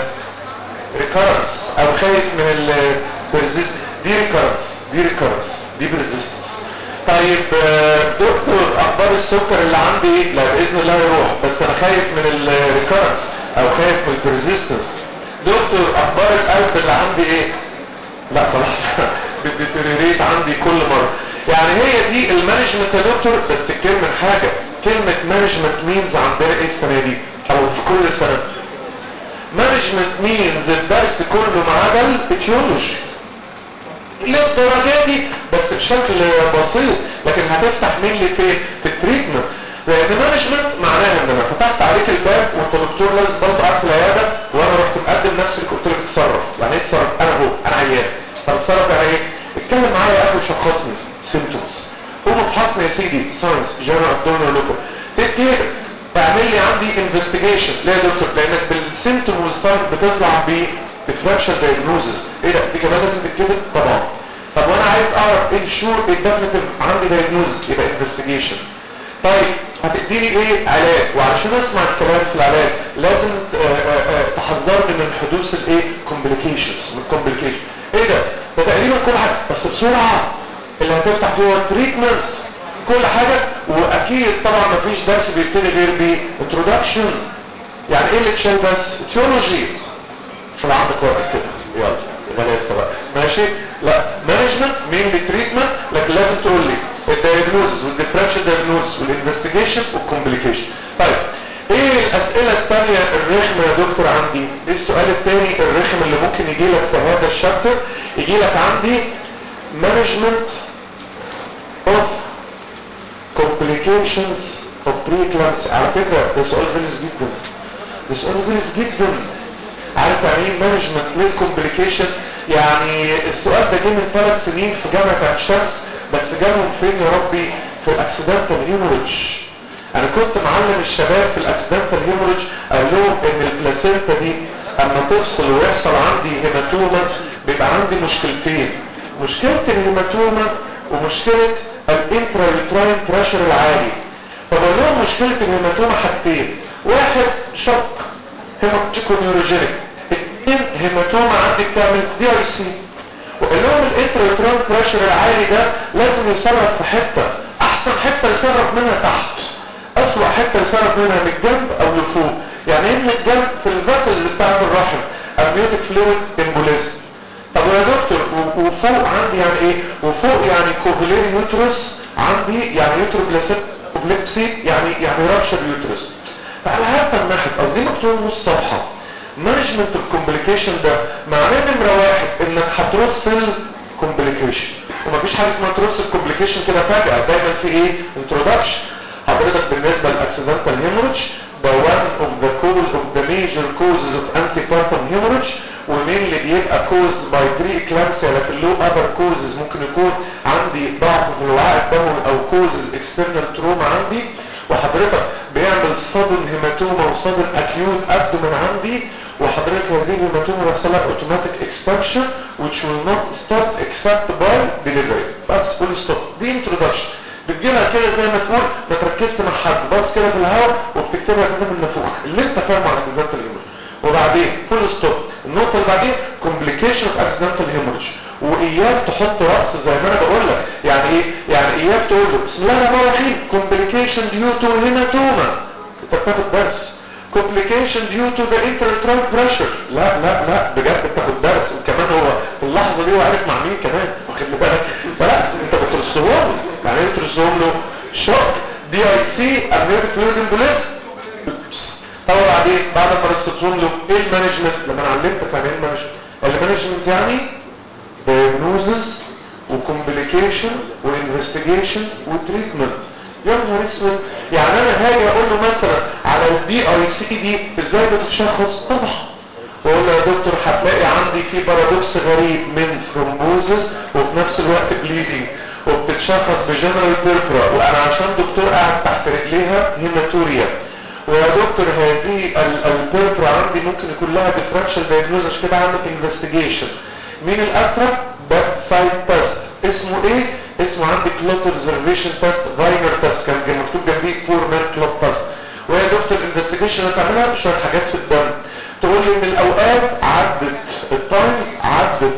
ريكارنس او خايف من ال persist دي ريكارنس دي ريكارنس دي بريزيستنس طيب دكتور اخبار السكر اللي عندي ايه لا باذن الله يروح بس انا خايف من الريكارنس او خايف من البريزيستنس دكتور اخبار القلب اللي عندي ايه لا خلاص بتديتوريريت عندي كل مره يعني هي دي المانجمنت يا دكتور بس تتكلم حاجه كلمه مانجمنت مينز عندنا ايه السنه دي او في كل سنه مانجمنت مينز الدرس كله ما عدا الاتيولوجي للدرجه دي بس بشكل بسيط لكن هتفتح مين لي فين في التريتمنت لان مانجمنت معناها ان انا فتحت عليك الباب وانت دكتور لابس برضه قاعد في العياده وانا رحت مقدم نفسي قلت لك اتصرف يعني ايه اتصرف انا هو انا عيان طب اتصرف يعني ايه اتكلم معايا يا اخي شخصني سيمتومز قوم افحصني يا سيدي ساينس جنرال ابدومينال لوكو تكتير تعمل لي عندي انفستيجيشن ليه يا دكتور لانك بالسيمتوم والساين بتطلع ب ديفرنشال دايجنوزز ايه ده دي كمان لازم تتكتب طبعا طب وانا عايز اعرف ايه الشور ايه الديفينيتيف عندي دايجنوزز يبقى انفستيجيشن طيب هتديني ايه علاج وعشان اسمع الكلام في العلاج لازم تحذرني من حدوث الايه كومبليكيشنز من كومبليكيشن ايه ده ده تقريبا كل حاجه بس بسرعه اللي هتفتح جوه التريتمنت كل حاجه واكيد طبعا مفيش درس بيبتدي غير بانترودكشن يعني ايه اللي تشيل بس تيولوجي لو عندك وقت كده يلا يبقى لسه بقى ماشي لا مانجمنت مين تريتمنت لكن لازم تقول لي الدايجنوز والديفرنشال دايجنوز والانفستيجيشن والكومبليكيشن طيب ايه الاسئله الثانيه الرخمه يا دكتور عندي ايه السؤال الثاني الرخم اللي ممكن يجي لك في هذا الشابتر يجي لك عندي مانجمنت اوف complications of preeclampsia على فكره ده سؤال غلس جدا ده سؤال غلس جدا عارف يعني ايه مانجمنت للكومبليكيشن يعني السؤال ده جه من ثلاث سنين في جامعه عين شمس بس جالهم فين يا ربي في الاكسيدنتال هيموريدج انا كنت معلم الشباب في الاكسيدنتال هيموريدج قال لهم ان البلاسينتا دي اما تفصل ويحصل عندي هيماتوما بيبقى عندي مشكلتين مشكله الهيماتوما ومشكله الانترا بريشر العالي فبقول لهم مشكله الهيماتوما حاجتين واحد شق هيماتيكو نيوروجينيك اثنين هيماتوما عندي بتعمل دي اي سي وقال لهم الانترا بريشر العالي ده لازم يصرف في حته احسن حته يصرف منها تحت اسوأ حته يصرف منها من الجنب او لفوق يعني ايه من الجنب في الفاسلز بتاعت الرحم امنيوتيك فلويد امبوليزم طب يا دكتور و- وفوق عندي يعني ايه وفوق يعني كوفيلير يوترس عندي يعني يوتروبلاسيب يعني يعني رابشر يوترس فعلى هذا الناحيه قصدي مكتوب نص صفحه مانجمنت الكومبليكيشن ده معناه نمره واحد انك هترص الكومبليكيشن ومفيش حاجه اسمها ترص الكومبليكيشن كده فجاه دايما في ايه انترودكشن حضرتك بالنسبه للاكسيدنتال هيموريدج ده one of the cause of the major causes of antepartum hemorrhage ومين اللي بيبقى caused by pre-eclampsia لكن له other causes ممكن يكون عندي ضعف في الوعاء الدموي او causes external trauma عندي وحضرتك بيعمل sudden hematoma و sudden acute abdomen عندي وحضرتك هذه الهيماتوما يحصل لها automatic expansion which will not stop except by delivery بس full stop دي introduction بتجيبها كده زي ما تقول ما تركزش مع حد بس كده في الهواء وبتكتبها كده من النافوخ اللي انت فاهمه عن اكسيدنتال هيموريج وبعدين فول ستوب النقطه اللي بعدين كومبليكيشن اوف اكسيدنتال هيموريج واياك تحط راس زي ما انا بقول لك يعني ايه يعني اياك تقول له بسم الله الرحمن الرحيم كومبليكيشن ديو تو هيماتوما انت بتاخد درس complication due to the intratracheal pressure لا لا لا بجد بتاخد درس وكمان هو في اللحظه دي هو عارف مع مين كمان واخد بالك فلا انت بترسهم له يعني ايه بترسهم له شوك دي اي سي امنيوتيك فلويد امبوليزم طبعا بعدين بعد ما رصيتهم له ايه المانجمنت لما انا علمتك يعني ايه المانجمنت المانجمنت يعني diagnosis وكومبليكيشن وانفستيجيشن وتريتمنت يا نهار اسود يعني انا هاجي اقول له مثلا على الدي اي سي دي ازاي بتتشخص طبعا واقول له يا دكتور هتلاقي عندي في بارادوكس غريب من ثرومبوزس وفي نفس الوقت بليدنج وبتتشخص بجنرال بيربرا وانا عشان دكتور قاعد تحت رجليها هيماتوريا ويا دكتور هذه البيربرا عندي ممكن يكون لها ديفرنشال دايجنوز عشان كده اعمل انفستيجيشن مين الاسرع باد سايد تيست اسمه ايه اسمه عندي كلوت ريزرفيشن تيست فاينر تيست كان جنب- مكتوب جنبيه فور مان كلوت تيست ويا دكتور الانفستيجيشن اللي هتعملها شويه حاجات في الدم تقول لي ان الاوقات عدت التايمز عدت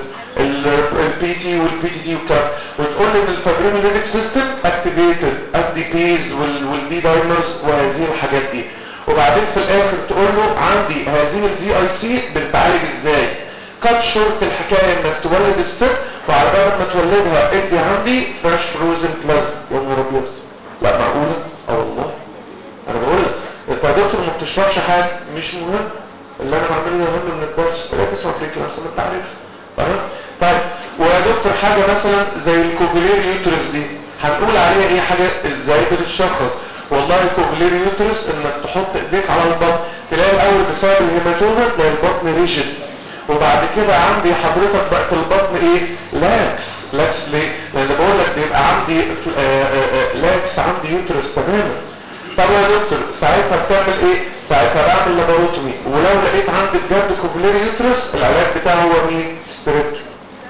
البي تي والبي تي تي وبتاع وتقول لي ان الفابرينوليتيك سيستم اكتيفيتد ادي بيز والبي دايمرز وهذه الحاجات دي وبعدين في الاخر تقول له عندي هذه الفي اي سي بتتعالج ازاي كات شورت الحكايه انك تولد الست وعلى بال ما تولدها ادي عندي فريش فروزن بلازما يا نهار ابيض لا معقوله اه والله انا بقول لك انت يا دكتور ما بتشرحش حاجه مش مهم اللي انا بعمله ده اهم من الدرس لا تسمع في كلام ما انت عارف فاهم طيب ويا دكتور حاجه مثلا زي الكوبيلير يوترس دي هنقول عليها ايه حاجه ازاي بتتشخص والله الكوبيلير يوترس انك تحط ايديك على البطن تلاقي الاول بسبب الهيماتوما تلاقي البطن ريجيد وبعد كده عندي حضرتك بقت البطن ايه لاكس لاكس ليه لان بقول لك بيبقى عندي آه، آه، آه، لاكس عندي يوترس تماما طب يا دكتور ساعتها بتعمل ايه ساعتها بعمل لاباروتومي ولو لقيت عندي بجد كوبليري يوترس العلاج بتاعه هو مين ستريبتو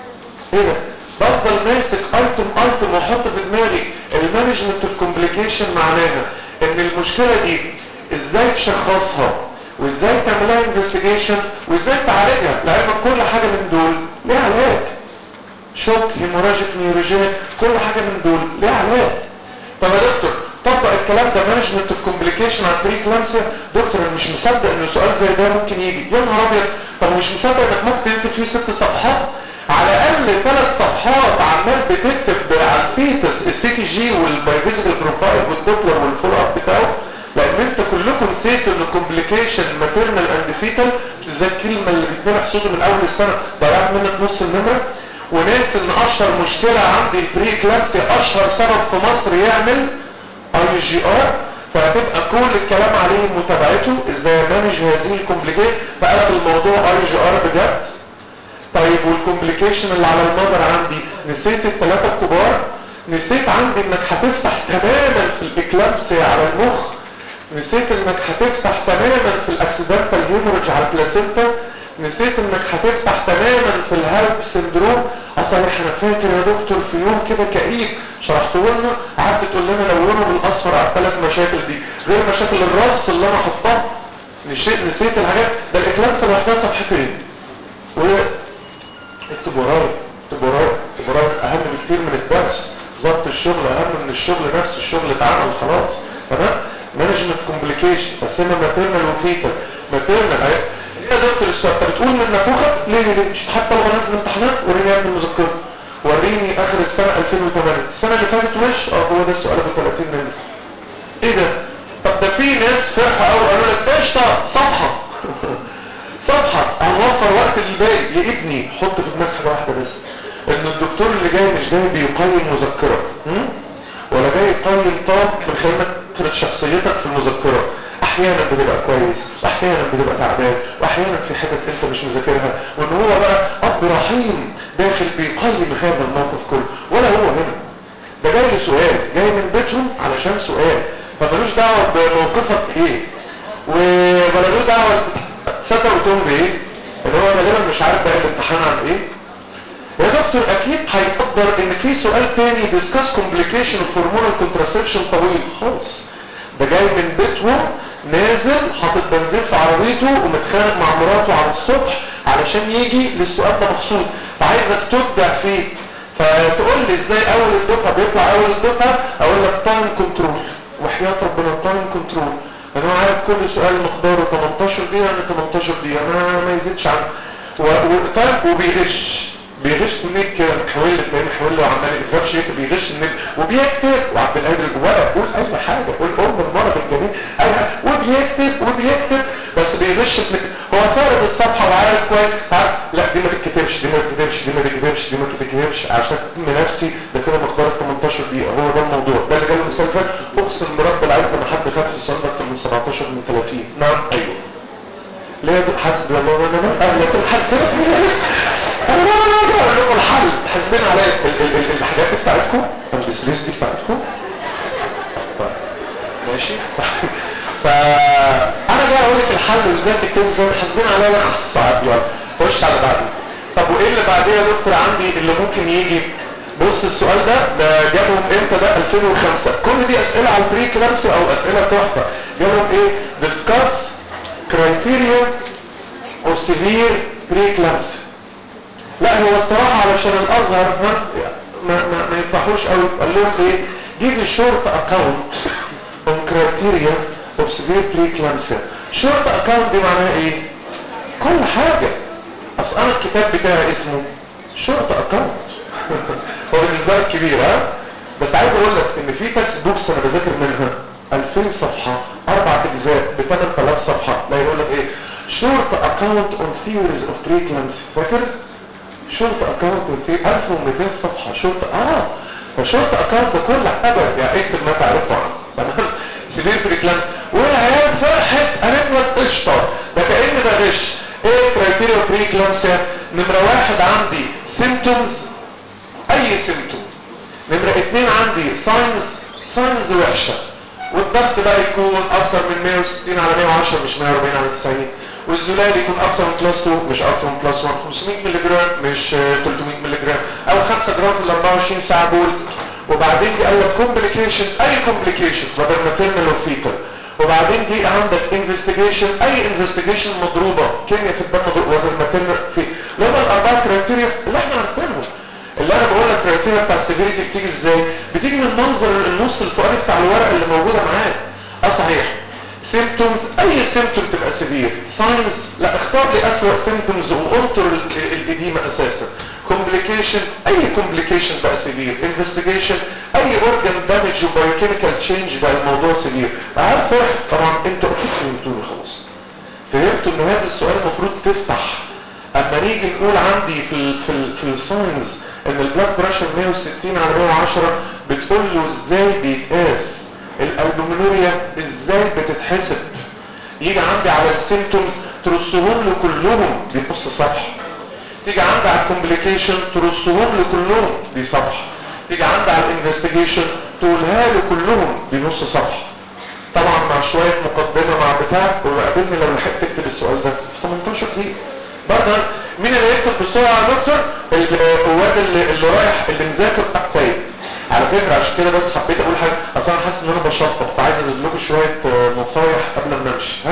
ايه ده بفضل ماسك ايتم ايتم واحط في دماغي المانجمنت اوف كومبليكيشن معناها ان المشكله دي ازاي تشخصها وازاي تعملها انفستيجيشن وازاي تعالجها لان كل حاجه من دول ليها علاج شوك هيموراجيك نيوروجينيك كل حاجه من دول ليها علاج طب يا دكتور طبق الكلام ده مانجمنت اوف كومبليكيشن عن طريق لمسه دكتور انا مش مصدق ان سؤال زي ده ممكن يجي يا نهار ابيض طب مش مصدق انك ممكن تكتب فيه ست صفحات على الاقل ثلاث صفحات عمال بتكتب على الفيتس السي تي جي والبايفيزيكال بروفايل والدوبلر والفولو اب بتاعه لان انت كلكم نسيتوا ان كومبليكيشن ماتيرنال اند فيتال زي الكلمه اللي بيتنبح صوته من اول السنه ضيعت منك نص النمره وناس ان اشهر مشكله عندي البري كلامسي اشهر سبب في مصر يعمل اي جي ار فهتبقى كل الكلام عليه متابعته ازاي مانج هذه الكومبليكيشن فقلب الموضوع اي جي ار بجد طيب والكومبليكيشن اللي على المدر عندي نسيت الثلاثه الكبار نسيت عندي انك هتفتح تماما في الاكلامسي على المخ نسيت انك هتفتح تماما في الاكسيدنتال هيموريج على البلاسينتا نسيت انك هتفتح تماما في الهالب سندروم اصل انا فاكر يا دكتور في يوم كده كئيب شرحته لنا قعدت تقول لنا لونه بالاصفر على الثلاث مشاكل دي غير مشاكل الراس اللي انا احطها نسيت نسيت الحاجات ده الاكلامس لوحدها صفحتين و اكتب ورايا اكتب ورايا اكتب ورايا اهم بكتير من الدرس ضبط الشغل اهم من الشغل نفس الشغل اتعمل خلاص تمام مانجمنت كومبليكيشن قسمها ماتيرنال وفيتال ماتيرنال اهي ليه يا دكتور السؤال انت بتقول من نافوخه ليه ليه مش حتى لو نازل امتحانات وريني اعمل مذكره وريني اخر السنه 2008 السنه اللي فاتت وش اه هو ده السؤال ابو 30 نمره ايه ده طب ده في ناس فرحه قوي قالوا لك قشطه صفحه صفحه هنوفر وقت للباقي يا ابني حط في دماغك حاجه واحده بس ان الدكتور اللي جاي مش جاي بيقيم مذكره م? ولا جاي يقيم طاب من خلال فكره شخصيتك في المذكره احيانا بتبقى كويس واحيانا بتبقى تعبان واحيانا في حاجات انت مش مذاكرها وان هو بقى اب رحيم داخل بيقيم هذا الموقف كله ولا هو هنا ده جاي لسؤال جاي من بيتهم علشان سؤال فمالوش دعوه بموقفك ايه ومالوش دعوه صدق وتقوم بايه اللي هو غالبا مش عارف بقى الامتحان عن ايه يا دكتور اكيد هيقدر ان في سؤال تاني discuss complication of hormonal contraception طويل خالص ده جاي من بيتهم نازل حاطط بنزين في عربيته ومتخانق مع مراته على الصبح علشان يجي للسؤال ده مخصوص فعايزك تبدع فيه فتقول لي ازاي اول الدفعه بيطلع اول الدفعه اقول لك تايم كنترول وحياه ربنا تايم كنترول انا عارف كل سؤال مقداره 18 دقيقه يعني 18 دقيقه ما ما يزيدش عنه و... وبيغش بيغش منك كده محول تلاقيه محول وعمال يفرش بيغش منك وبيكتب وعبد القادر جواه قول اي حاجه قول ام المرض الجميل اي حاجه وبيكتب وبيكتب بس بيغش منك هو فارغ الصفحه وعارف كويس عارف لا دي ما تتكتبش دي ما تتكتبش دي ما تتكتبش دي ما تتكتبش عشان تتم نفسي ده كده مقدار 18 دقيقه هو ده الموضوع ده اللي جاله مثال فات اقسم برب العزه ما حد خد في السؤال اكتر من 17 من 30 نعم ايوه ليه حسبي الله ونعم الوكيل اهلا بالحسن انا ما انا اقول لكم الحل حاسبين عليا الحاجات بتاعتكم البسليس دي بتاعتكم طيب ماشي فانا جاي اقول لك الحل وازاي تكتبوا ازاي حاسبين عليا لخص الساعات يلا خش على بعده طب وايه اللي بعديه يا دكتور عندي اللي ممكن يجي بص السؤال ده ده جابهم امتى ده 2005 كل دي اسئله على البري كلامسي او اسئله تحفه جابهم ايه discuss criteria of severe preeclampsia لا هو الصراحة علشان الازهر ما ما ما, ما يفتحوش قوي قال لهم ايه give a short account on criteria of severe preeclampsia short account دي معناها ايه كل حاجة اصل انا الكتاب بتاعي اسمه short account هو بالنسبة لك كبير ها بس عايز اقول لك ان في تكست بوكس انا بذاكر منها 2000 صفحة اربع اجزاء ب 8000 صفحة لا يقول لك ايه short account on theories of preeclampsia فاكر شرط اكاونت في 1200 صفحة شرط اه فشرط اكاونت ده كل ابد يعني اكتب ما تعرفه عنه تمام سبيل بريكلام والعيال فرحت هنبقى قشطه ده كأن بغش ايه كرايتيريا بريكلامسيا نمرة واحد عندي سيمتومز اي سيمتوم نمرة اتنين عندي ساينز ساينز وحشة والضغط بقى يكون اكتر من 160 على 110 مش 140 على 90 والزلال يكون اكتر من كلاس 2 مش اكتر من كلاس 1 500 مللي جرام مش 300 مللي جرام او 5 جرام في ال 24 ساعه دول وبعدين دي قال لك كومبليكيشن اي كومبليكيشن بدل ماتيرنال وفيتال وبعدين دي عندك انفستيجيشن اي انفستيجيشن مضروبه كيمياء في الدم مضروبه وزن ماتيرنال في لما الاربعه كرايتيريا اللي احنا عارفينهم اللي انا بقول لك الكرايتيريا بتاع السيفيريتي بتيجي ازاي بتيجي من منظر النص الفوقاني بتاع الورق اللي موجوده معاك اه صحيح سيمتومز اي سيمتوم تبقى سيفير ساينز لا اختار لي اسوأ سيمتومز وانطر الاديمه اساسا كومبليكيشن اي كومبليكيشن بقى سيفير انفستيجيشن اي اورجان دامج وبايوكيميكال تشينج بقى الموضوع سيفير عارف طبعا انتوا اكيد فهمتوني خلاص فهمتوا ان هذا السؤال المفروض تفتح اما نيجي نقول عندي في ال في ال في الساينز ان البلاد بريشر 160 على 110 بتقول له ازاي بيتقاس الالبومينوريا ازاي بتتحسب يجي عندي على السيمتومز ترصهم له كلهم دي نص صفحه تيجي عندي على الكومبليكيشن ترصهم له كلهم دي صفحه تيجي عندي على الانفستيجيشن تقولها له كلهم دي نص صفحه طبعا مع شويه مقدمه مع بتاع وقابلني لو لحقت تكتب السؤال ده في 18 دقيقه برضه مين اللي يكتب بسرعه يا دكتور الواد اللي, اللي رايح اللي مذاكر طيب على فكرة عشان كده بس حبيت اقول حاجة اصلا انا حاسس ان انا بشطب فعايز اقول لكم شوية نصايح قبل ما نمشي ها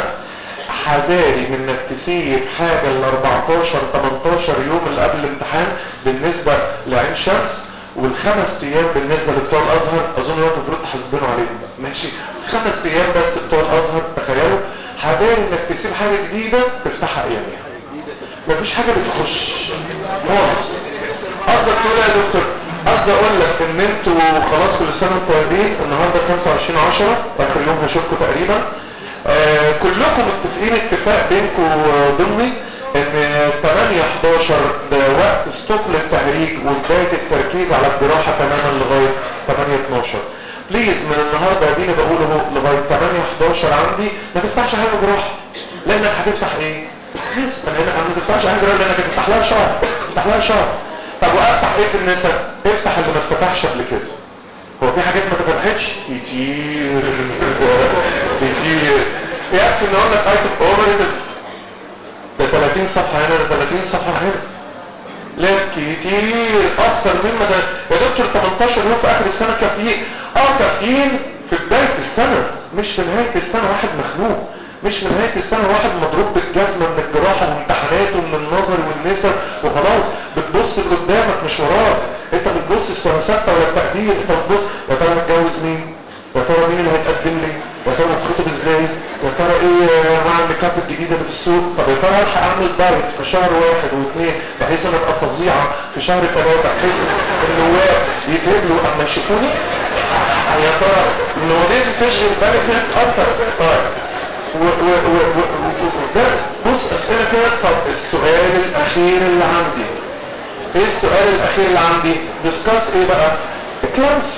حذاري من انك تسيب حاجة ال 14 18 يوم اللي قبل الامتحان بالنسبة لعين شمس والخمس ايام بالنسبة لبتوع الازهر اظن انتوا المفروض تحاسبينوا عليهم بقى ماشي خمس ايام بس بتوع الازهر تخيلوا حذاري انك تسيب حاجة جديدة تفتحها اياميها مفيش حاجة بتخش خالص قصدك تقول يا دكتور قصدي اقول لك ان انتوا خلاص كل سنة وانتوا طيبين النهارده 25 10 اخر يوم هشوفكم تقريبا آه كلكم متفقين اتفاق بينكم ضمني ان 8 11 ده وقت ستوب للتهريج وبداية التركيز على الجراحة تماما لغاية 8 12 بليز من النهارده اديني بقول اهو لغايه 8 11 عندي ما تفتحش حاجه جراحه لانك هتفتح ايه؟ لسه لانك ما تفتحش حاجه جراحه لانك هتفتح لها شهر تفتح لها شهر طب وافتح ايه في النساء؟ افتح اللي ما اتفتحش قبل كده هو في حاجات ما اتفتحتش؟ كتير كتير يكفي ان اقول لك ايتم اوفريتد ده 30 صفحه هنا ده 30 صفحه هنا لا كتير اكتر مما ده يا دكتور 18 يوم في اخر السنه كافيين اه كافيين في بدايه السنه مش في نهايه السنه واحد مخنوق مش في نهايه السنه واحد مضروب بالجزمه من الجراحه والامتحانات ومن النظر والنسا وخلاص بتبص لقدامك مش وراك انت بتبص السنه سته ولا التقدير انت بتبص يا ترى هتجوز مين؟ يا ترى مين اللي هيتقدم لي؟ يا ترى هتخطب ازاي؟ يا ترى ايه مع الميك اب الجديده اللي في السوق؟ طب يا ترى الحق اعمل دايت في شهر واحد واثنين بحيث ان ابقى فظيعه في شهر ثلاثه بحيث ان النواب يتقبلوا اما يشوفوني؟ يا ترى المواضيع دي تشغل بالك ناس اكتر طيب و و و و و ده بص اسئله كده طب السؤال الاخير اللي عندي ايه السؤال الاخير اللي عندي؟ ديسكاس ايه بقى؟ كلامس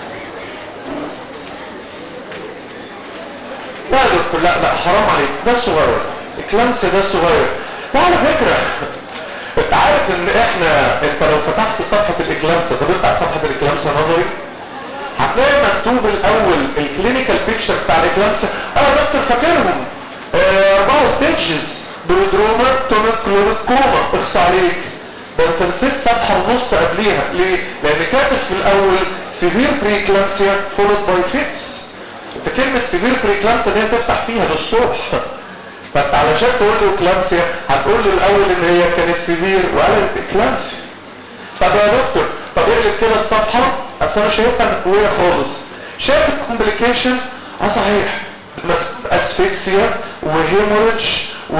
لا يا دكتور لا لا حرام عليك ده صغير الكلامس ده صغير لا على فكرة انت عارف ان احنا انت لو فتحت صفحة الاكلامس طب افتح صفحة الاكلامس نظري هتلاقي مكتوب الاول الكلينيكال بيكتشر بتاع الاكلامس اه يا دكتور فاكرهم آه، اربعة ستيجز برودروما تونيك كلوريك كوما اخص عليك ده انت نسيت صفحة ونص قبليها ليه؟ لان كاتب في الاول سيفير بريكلامسيا فولود باي فيتس انت كلمة سيفير بريكلامسيا دي هتفتح فيها للصبح فانت علشان تقول له كلامسيا هتقول له الاول ان هي كانت سيفير وقالت كلامسيا طب يا دكتور طب اقلب كده الصفحة اصل انا شايفها قوية خالص شايف الكومبليكيشن اه صحيح اسفكسيا وهيموريدج و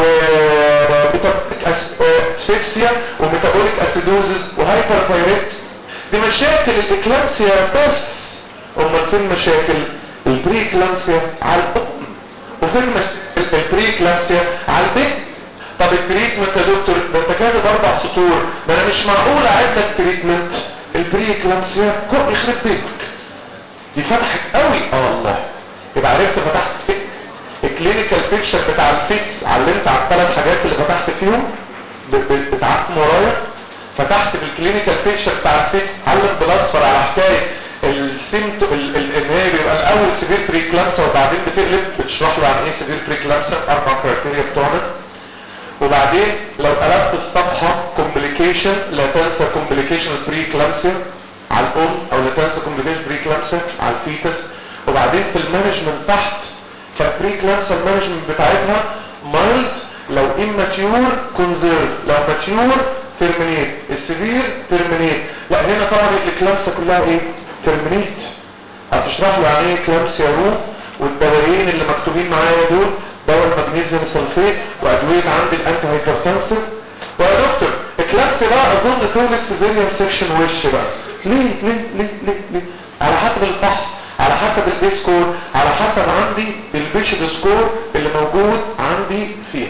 اسفكسيا وميتابوليك اسيدوزز وهايبرثايريت دي مشاكل الاكلامسيا بس امال فين مشاكل البريكلامسيا على الام وفين مشاكل البريكلامسيا على البيت طب التريتمنت يا دكتور ده انت كاتب اربع سطور ما انا مش معقول اعد لك تريتمنت البريكلامسيا كل يخرب بيتك دي فتحت قوي اه والله يبقى عرفت فتحت ايه الكلينيكال بيكتشر بتاع الفيتس علمت على الثلاث حاجات اللي فتحت فيهم بتعقم ورايا فتحت بالكلينيكال بيكتشر بتاع الفيتس علم بالاصفر على حكايه السيمتو ان هي بيبقى الاول سيفير بريكلامسا وبعدين بتقلب بتشرح له عن ايه سيفير بريكلامسا اربع كرايتيريا بتوعنا وبعدين لو قلبت الصفحه كومبليكيشن لا تنسى كومبليكيشن بريكلامسيا على الام او لا تنسى كومبليكيشن بريكلامسيا على الفيتس وبعدين في المانجمنت تحت فالبريكلامسيا المانجمنت بتاعتها مايلد لو اماتيور كونزيرف لو ماتيور ترمينيت السيفير ترمينيت لا هنا طبعا الكلامسيا كلها ايه ترمينيت هتشرح له عن ايه كلامسيا روم والدوايين اللي مكتوبين معايا دول دواء المغنيسيوم سلفيت وادويه عندي الانتي هايبرتنسيف ويا دكتور الكلامسيا بقى اظن تولد سيزيريان سيكشن وش بقى ليه ليه ليه ليه ليه على حسب الفحص على حسب البي سكور على حسب عندي البيشد سكور اللي موجود عندي فيها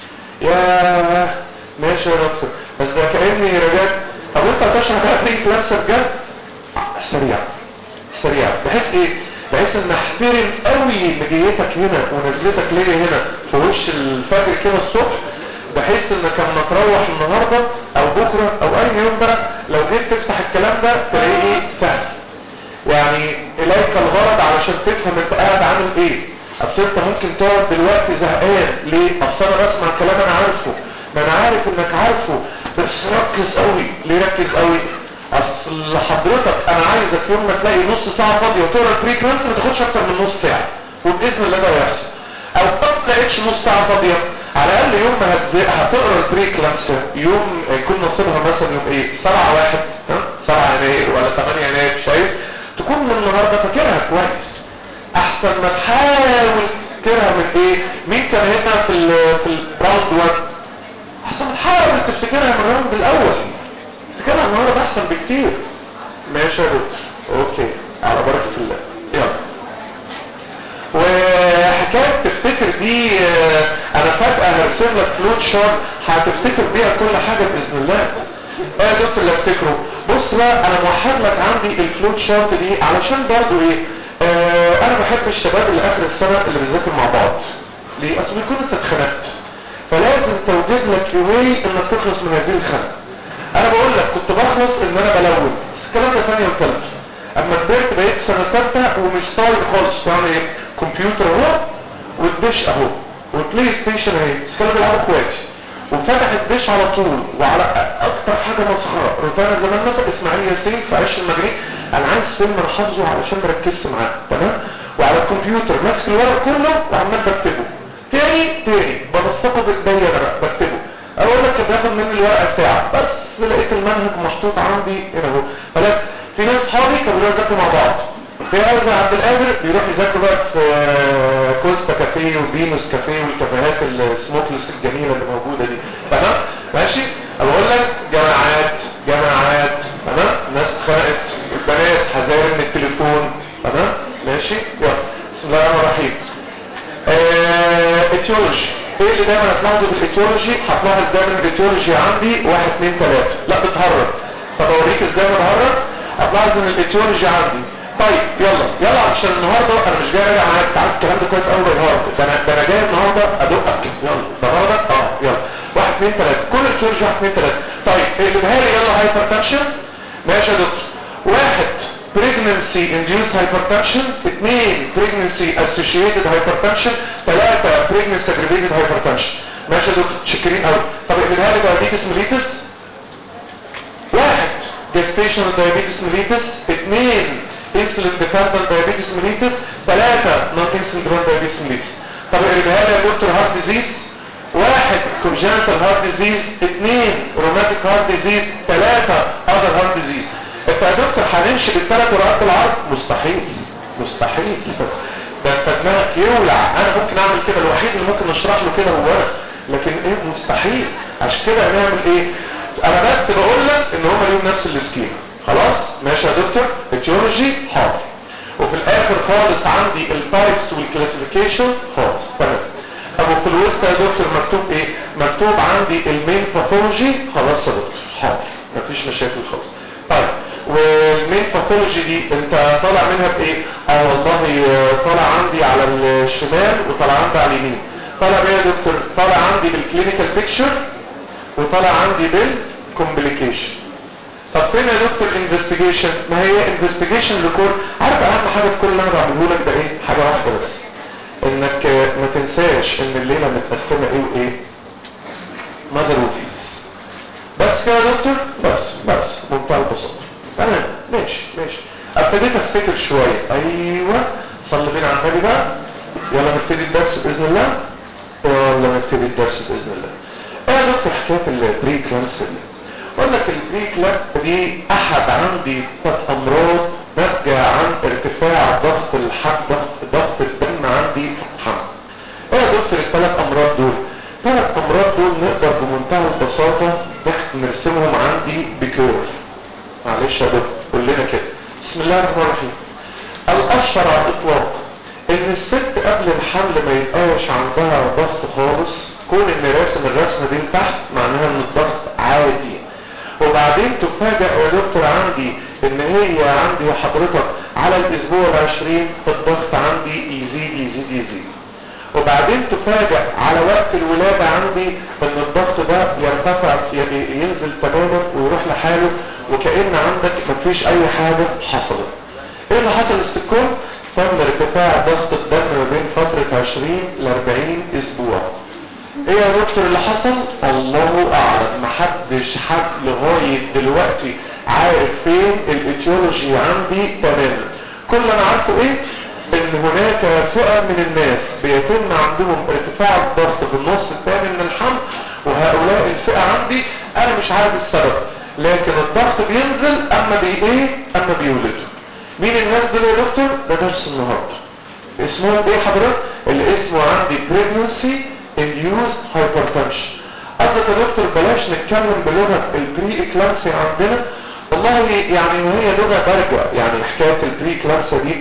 يا ماشي يا دكتور بس ده كاني رجعت طب انت هتشرح بقى بريك لابسه بجد سريع سريع بحيث ايه بحيث ان احترم قوي مجيتك هنا ونزلتك ليا هنا في وش الفجر كده الصبح بحيث انك لما تروح النهارده او بكره او اي يوم بقى لو جيت تفتح الكلام ده تلاقيه سهل يعني اليك الغرض علشان تفهم انت قاعد عامل ايه اصل انت ممكن تقعد دلوقتي زهقان ليه اصل انا بسمع كلام انا عارفه ما انا عارف انك عارفه بس ركز قوي ليه ركز قوي اصل حضرتك انا عايزك يوم ما تلاقي نص ساعه فاضيه وتقرا البريكلانس ما تاخدش اكتر من نص ساعه وباذن الله ده هيحصل او ما لقيتش نص ساعه فاضيه على الاقل يوم ما هتزق هتقرا البريكلانس يوم يكون نصيبها مثلا يوم ايه 7 واحد ها 7 يناير ولا 8 يناير شايف تكون من النهارده فاكرها كويس احسن ما تحاول تفكرها من ايه مين كان هنا في ال في الراوند 1 احسن حاول تفتكرها من الراوند الاول تفتكرها النهارده احسن بكتير ماشي يا دكتور اوكي على بركه الله يلا وحكايه تفتكر دي آه، انا فجاه هرسم لك فلوت شارت هتفتكر بيها كل حاجه باذن الله ايه يا دكتور اللي افتكره بص بقى انا موحد لك عندي الفلوت شارت دي علشان برضه ايه آه انا بحب الشباب اللي اخر السنه اللي بيذاكر مع بعض ليه اصل بيكون انت اتخنقت فلازم توجد لك يومي انك تخلص من هذه الخنقه انا بقول لك كنت بخلص ان انا بلون بس الكلام ده ثانيه وثالثه اما كبرت بقيت في سنه ثالثه ومش طايق خالص بعمل ايه كمبيوتر اهو والدش اهو والبلاي ستيشن اهي بس كانوا بيلعبوا اخواتي وفتح الدش على طول وعلى اكتر حاجه مسخره روتانا زمان مثلا اسماعيل ياسين في عيش المجنين انا عايز فيلم انا حافظه علشان مركزش معاه تمام وعلى الكمبيوتر ماسك الورق كله وعمال بكتبه تاني تاني بنسقه بايديا انا بقى بكتبه اقول لك كان بياخد مني الورقه ساعه بس لقيت المنهج محطوط عندي هنا اهو فلا في ناس صحابي كانوا بيروحوا يذاكروا مع بعض في عايز عبد القادر بيروح يذاكر بقى في كوستا كافيه وبينوس كافيه والكافيهات السموكلس الجميله اللي موجوده دي تمام ماشي انا بقول لك جامعات جامعات تمام ناس اتخانقت البنات حذاير من التليفون تمام ماشي يلا بسم الله الرحمن الرحيم اتيولوجي ايه اللي دايما هتلاحظه في الاتيولوجي هتلاحظ دايما الاتيولوجي عندي واحد اتنين تلاته لا بتهرب طب اوريك ازاي انا بهرب هتلاحظ ان الاتيولوجي عندي طيب يلا يلا عشان النهارده انا مش جاي راجع معاك تعال الكلام ده كويس قوي بالهارد ده انا ده انا جاي النهارده ادقك يلا النهارده اه يلا واحد اثنين ثلاثه كل الاتيولوجي واحد اثنين ثلاثه طيب اللي لي يلا هايبر تنشن ماشي يا دكتور واحد pregnancy induced hypertension اثنين pregnancy associated hypertension ثلاثة pregnancy aggravated hypertension ماشي يا دكتور شكرين قوي طب اللي لي diabetes mellitus واحد gestational diabetes mellitus اثنين insulin dependent diabetes mellitus ثلاثة non insulin dependent diabetes mellitus طب اقربها لي يا دكتور هارت ديزيز واحد congenital heart disease اثنين rheumatic heart disease ثلاثة other heart disease انت يا دكتور هنمشي بالثلاث ورقات العرض مستحيل مستحيل ده انت دماغك يولع انا ممكن اعمل كده الوحيد اللي ممكن اشرح له كده هو انا لكن ايه مستحيل عشان كده هنعمل ايه انا بس بقول لك ان هم ليهم نفس السكيما خلاص ماشي يا دكتور الجيولوجي حاضر وفي الاخر خالص عندي التايبس والكلاسيفيكيشن خالص تمام طب وفي الوسط يا دكتور مكتوب ايه مكتوب عندي المين باثولوجي خلاص يا دكتور حاضر مفيش مشاكل خالص طيب والمين باثولوجي دي انت طالع منها بايه اه والله طالع عندي على الشمال وطالع عندي على اليمين طالع بايه يا دكتور طالع عندي بالكلينيكال بيكتشر وطالع عندي بالكومبليكيشن طب فين يا دكتور انفستيجيشن ما هي انفستيجيشن لكل عارف اهم حاجه في كل اللي انا بعمله لك ده ايه حاجه واحده بس انك ما تنساش ان الليله متقسمه ايه وايه ماذر وفيز بس كده يا دكتور بس بس بمنتهى البساطه تمام ماشي ماشي ابتديت افتكر شويه ايوه صلي بينا على النبي بقى يلا نبتدي الدرس باذن الله يلا نبتدي الدرس باذن الله ايه يا دكتور حكايه البري كلانس دي اقول لك البري كلانس دي احد عندي ثلاث امراض ناتجه عن ارتفاع ضغط الحد ضغط ضغط الدم عندي حمل ايه يا دكتور الثلاث امراض دول ثلاث امراض دول نقدر بمنتهى البساطه نرسمهم عندي بكيرف معلش يا دكتور كلنا كده بسم الله الرحمن الرحيم الاشهر على الاطلاق ان الست قبل الحمل ما يبقاش عندها ضغط خالص كون ان راسم الرسمه دي لتحت معناها ان الضغط عادي وبعدين تفاجئ يا دكتور عندي ان هي عندي حضرتك على الاسبوع العشرين الضغط عندي يزيد يزيد يزيد وبعدين تفاجئ على وقت الولادة عندي ان الضغط ده يرتفع ينزل تماما ويروح لحاله وكأن عندك مفيش اي حاجة حصلت ايه اللي حصل استكون تم ارتفاع ضغط الدم ما بين فترة 20 ل 40 اسبوع ايه يا دكتور اللي حصل الله اعلم محدش حد لغاية دلوقتي عارف فين الاتيولوجي عندي تماما كل اللي انا عارفه ايه ان هناك فئة من الناس بيتم عندهم ارتفاع الضغط في النص الثاني من الحمل وهؤلاء الفئة عندي انا مش عارف السبب لكن الضغط بينزل اما بي ايه اما بيولدوا مين الناس دول يا دكتور ده درس النهارده اسمهم ايه حضرتك اللي اسمه عندي pregnancy induced hypertension قصدك يا دكتور بلاش نتكلم بلغة البري اكلامسي عندنا والله يعني هي لغة درجة يعني حكاية البري اكلامسي دي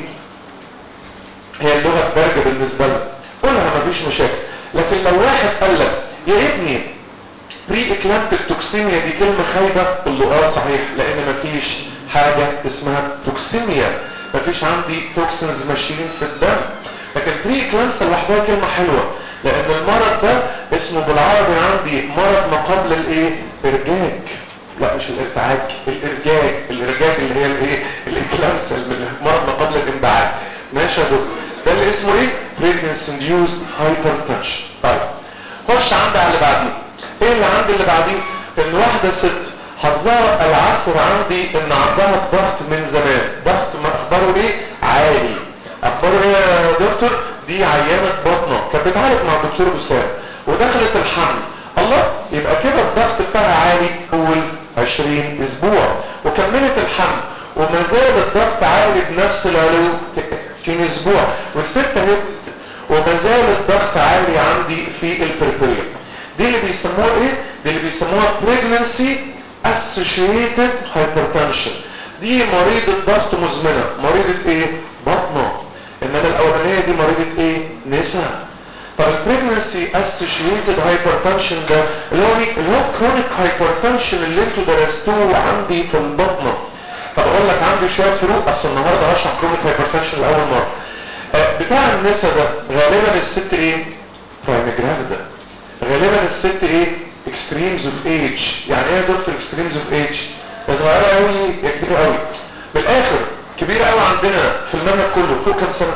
هي اللغة درجة بالنسبة لنا قولها مفيش مشاكل لكن لو واحد قال لك يا ابني بري اكلامتك توكسيميا دي كلمة خايبة قول له اه صحيح لان مفيش حاجة اسمها توكسيميا مفيش عندي توكسينز ماشيين في الدم لكن بري اكلامسي لوحدها كلمة حلوة لان المرض ده اسمه بالعربي عندي مرض ما قبل الايه ارجاج لا مش الارتعاج الارجاج الارجاج اللي هي الايه الاكلامسة المرض ما قبل الانبعاج ماشي يا دكتور ده اللي اسمه ايه pregnancy induced hypertension طيب خش عندي على اللي بعديه ايه اللي عندي اللي بعديه ان واحدة ست حظها العصر عندي ان عندها الضغط من زمان ضغط ما اخباره ايه عالي اخباره ايه يا دكتور دي عيانة بطنة كانت بتعالج مع الدكتور بسام ودخلت الحمل الله يبقى كده الضغط بتاعها عالي اول 20 اسبوع وكملت الحمل وما زال الضغط عالي بنفس العلو 30 اسبوع والست اهي وما زال الضغط عالي عندي في البربريا دي اللي بيسموها ايه دي اللي بيسموها pregnancy associated hypertension دي مريضة ضغط مزمنة مريضة ايه بطنة انما الاولانية دي مريضة ايه نساء طب البريجنسي associated hypertension ده اللي هو اللي هو chronic hypertension اللي انتوا درستوه عندي في البطنة طب اقول لك عندي شوية فروق اصل النهارده هشرح chronic hypertension لاول مرة آه بتاع النساء ده غالبا الست ايه prime ده غالبا الست ايه extremes of age يعني ايه يا دكتور extremes of age يا صغيرة قوي يا كبيرة قوي بالاخر كبيرة قوي عندنا في المنهج كله فوق كام سنة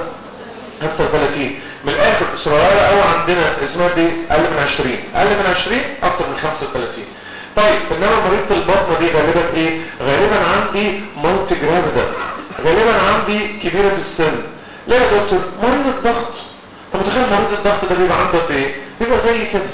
35 من الاخر صغيرة قوي عندنا اسمها دي اقل من 20 اقل من 20 اكتر من 35 طيب انما مريضة البطنة دي غالبا ايه غالبا عندي مالتي جرافيدا غالبا عندي كبيرة في السن ليه يا دكتور مريض الضغط طب متخيل مريض الضغط ده بيبقى عنده قد ايه بيبقى زي كده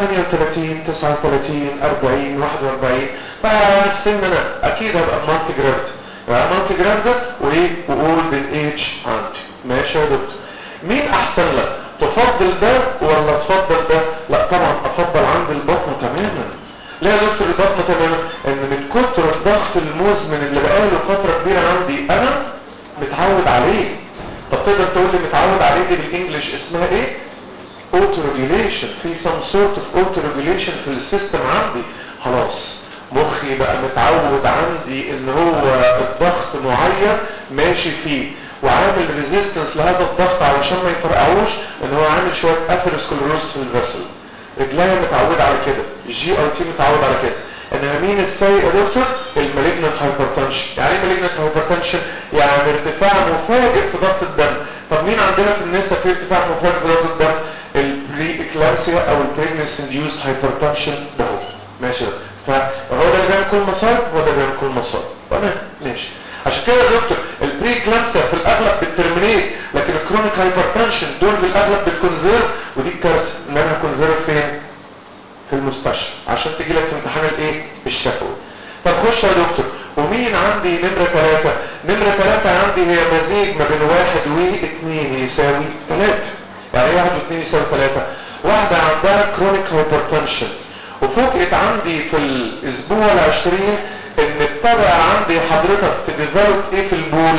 38 39 40 41 ففي سننا اكيد هبقى مالتي جرافيدا يبقى مالتي جرافيدا وايه وقول بالايدج عندي ماشي يا دكتور مين احسن لك تفضل ده ولا تفضل ده لا طبعا افضل عند البطن تماما ليه يا دكتور البطن تماما ان من كتر الضغط المزمن اللي بقاله فتره كبيره عندي انا متعود عليه طب تقدر تقول لي متعود عليه دي بالانجلش اسمها ايه اوتو ريجوليشن في سم سورت اوف اوتو ريجوليشن في السيستم عندي خلاص مخي بقى متعود عندي ان هو الضغط معين ماشي فيه وعامل ريزيستنس لهذا الضغط علشان ما يفرقعوش ان هو عامل شويه اثيروسكلروز في الفيسل رجليا متعود على كده الجي اي تي متعود على كده انما مين السيء يا دكتور المالجنت هايبرتنشن يعني ايه مالجنت هايبرتنشن يعني ارتفاع مفاجئ في ضغط الدم طب مين عندنا في النساء في ارتفاع مفاجئ في ضغط الدم البري اكلامسيا او البريجنس انديوست هايبرتنشن ده هو ماشي فهو ده اللي بيعمل كل مصاب هو ده اللي بيعمل كل مصاب تمام ماشي عشان كده يا دكتور البري كلامسيا في الاغلب بترمينيت لكن الكرونيك هايبرتنشن دول بالاغلب بتكونزيرف ودي الكارثه ان انا كونزيرف فين في المستشفى عشان تجي لك في امتحان الايه الشفوي طب خش يا دكتور ومين عندي نمرة ثلاثة نمرة ثلاثة عندي هي مزيج ما بين واحد واثنين يساوي ثلاثة يعني ايه واحد واثنين يساوي ثلاثة واحدة عندها كرونيك هايبرتنشن وفوجئت عندي في الاسبوع العشرين ان ابتدى عندي حضرتك تديفلوب ايه في البول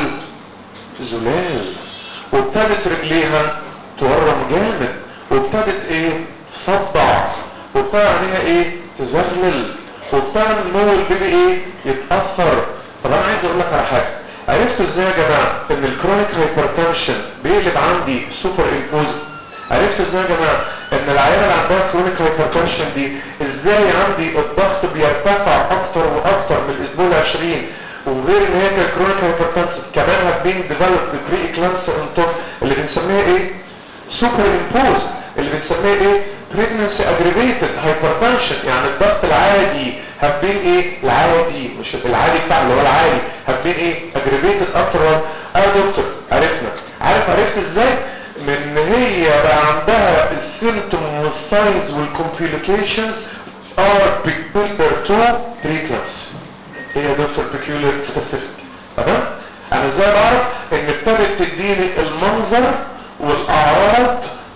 زلال وابتدت رجليها تورم جامد وابتدت ايه تصدع وابتدى عليها ايه تزغلل وابتدى نمو البيبي ايه يتاثر طب انا عايز اقول لك على حاجه عرفتوا ازاي يا جماعه ان الكرونيك هايبرتنشن بيقلب عندي سوبر امبوز عرفتوا ازاي يا جماعه ان العيانه اللي عندها كرونيك هايبرتنشن دي ازاي عندي الضغط بيرتفع اكتر واكتر من الاسبوع العشرين وغير ان هي كانت كرونيك هايبرتنشن كمان هتبين ديفلوب بري اكلانس انتوب اللي بنسميها ايه سوبر امبوز اللي بنسميها ايه pregnancy aggravated hypertension يعني الضغط العادي هبين ايه العادي مش العادي بتاع اللي هو العادي هبين ايه aggravated اكتر اه دكتور عرفنا عارف عرفت ازاي من هي بقى عندها السيمتوم والساينز والكومبليكيشنز are peculiar to preeclampsia هي يا دكتور peculiar specific تمام انا ازاي بعرف ان ابتدت تديني المنظر والاعراض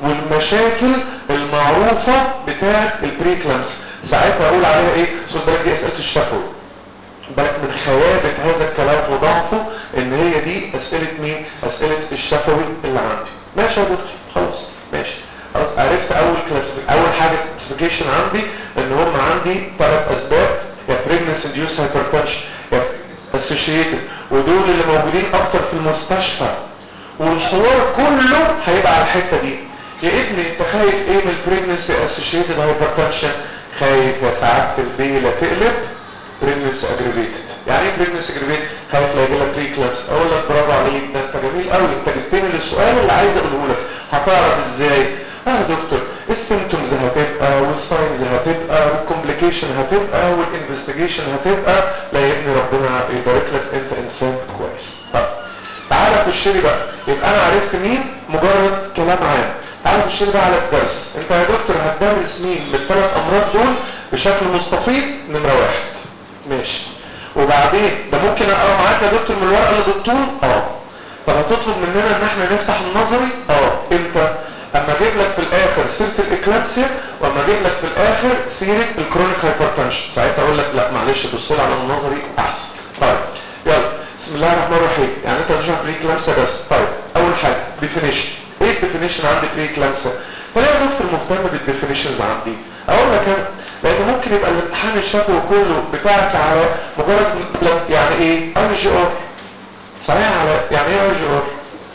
المشاكل المعروفة بتاعة البريكلامس ساعتها اقول عليها ايه خد بالك دي اسئلة الشفوي بالك من خيابة هذا الكلام وضعفه ان هي دي اسئلة مين اسئلة الشفوي اللي عندي ماشي يا دكتور خلاص ماشي خلاص عرفت اول كلاس اول حاجة كلاسيفيكيشن عندي ان هم عندي ثلاث اسباب يا pregnancy induced hypertension يا associated ودول اللي موجودين اكتر في المستشفى والحوار كله هيبقى على الحته دي يا ابني انت خايف ايه من البريجنسي اسوشيتد هايبرتنشن خايف يا سعاده البيله تقلب بريجنسي اجريفيتد يعني ايه بريجنسي اجريفيتد خايف لا يجي لك بريكلامس اقول لك برافو عليك ده انت جميل قوي انت جبتني للسؤال اللي عايز اقوله لك هتعرف ازاي اه يا دكتور السيمتومز هتبقى والساينز هتبقى والكومبليكيشن هتبقى والانفستيجيشن هتبقى لا يا ابني ربنا يبارك لك انت انسان كويس طب تعالى خش لي بقى يبقى انا عرفت مين مجرد كلام عام تعالى خش لي بقى على الدرس انت يا دكتور هتدرس مين من الثلاث امراض دول بشكل مستفيض نمره واحد ماشي وبعدين ده ممكن اقرا معاك يا دكتور من الورقه اللي بالطول اه طب هتطلب مننا ان احنا نفتح النظري اه امتى اما اجيب لك في الاخر سيره الاكلامسيا واما اجيب لك في الاخر سيره الكرونيك هايبرتنشن ساعتها اقول لك لا معلش بص على النظري احسن طيب يلا بسم الله الرحمن الرحيم يعني انت مش بري كلامسا بس طيب اول حاجه ديفينيشن ايه الديفينيشن عندي بري كلامسا فليه يا دكتور مهتم بالديفينيشنز عندي اقول لك انا لان ممكن يبقى الامتحان الشفوي كله بتاعك على مجرد يعني ايه اي جي ار صحيح على يعني ايه اي جي ار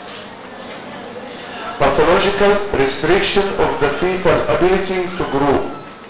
pathological restriction of the fetal ability to grow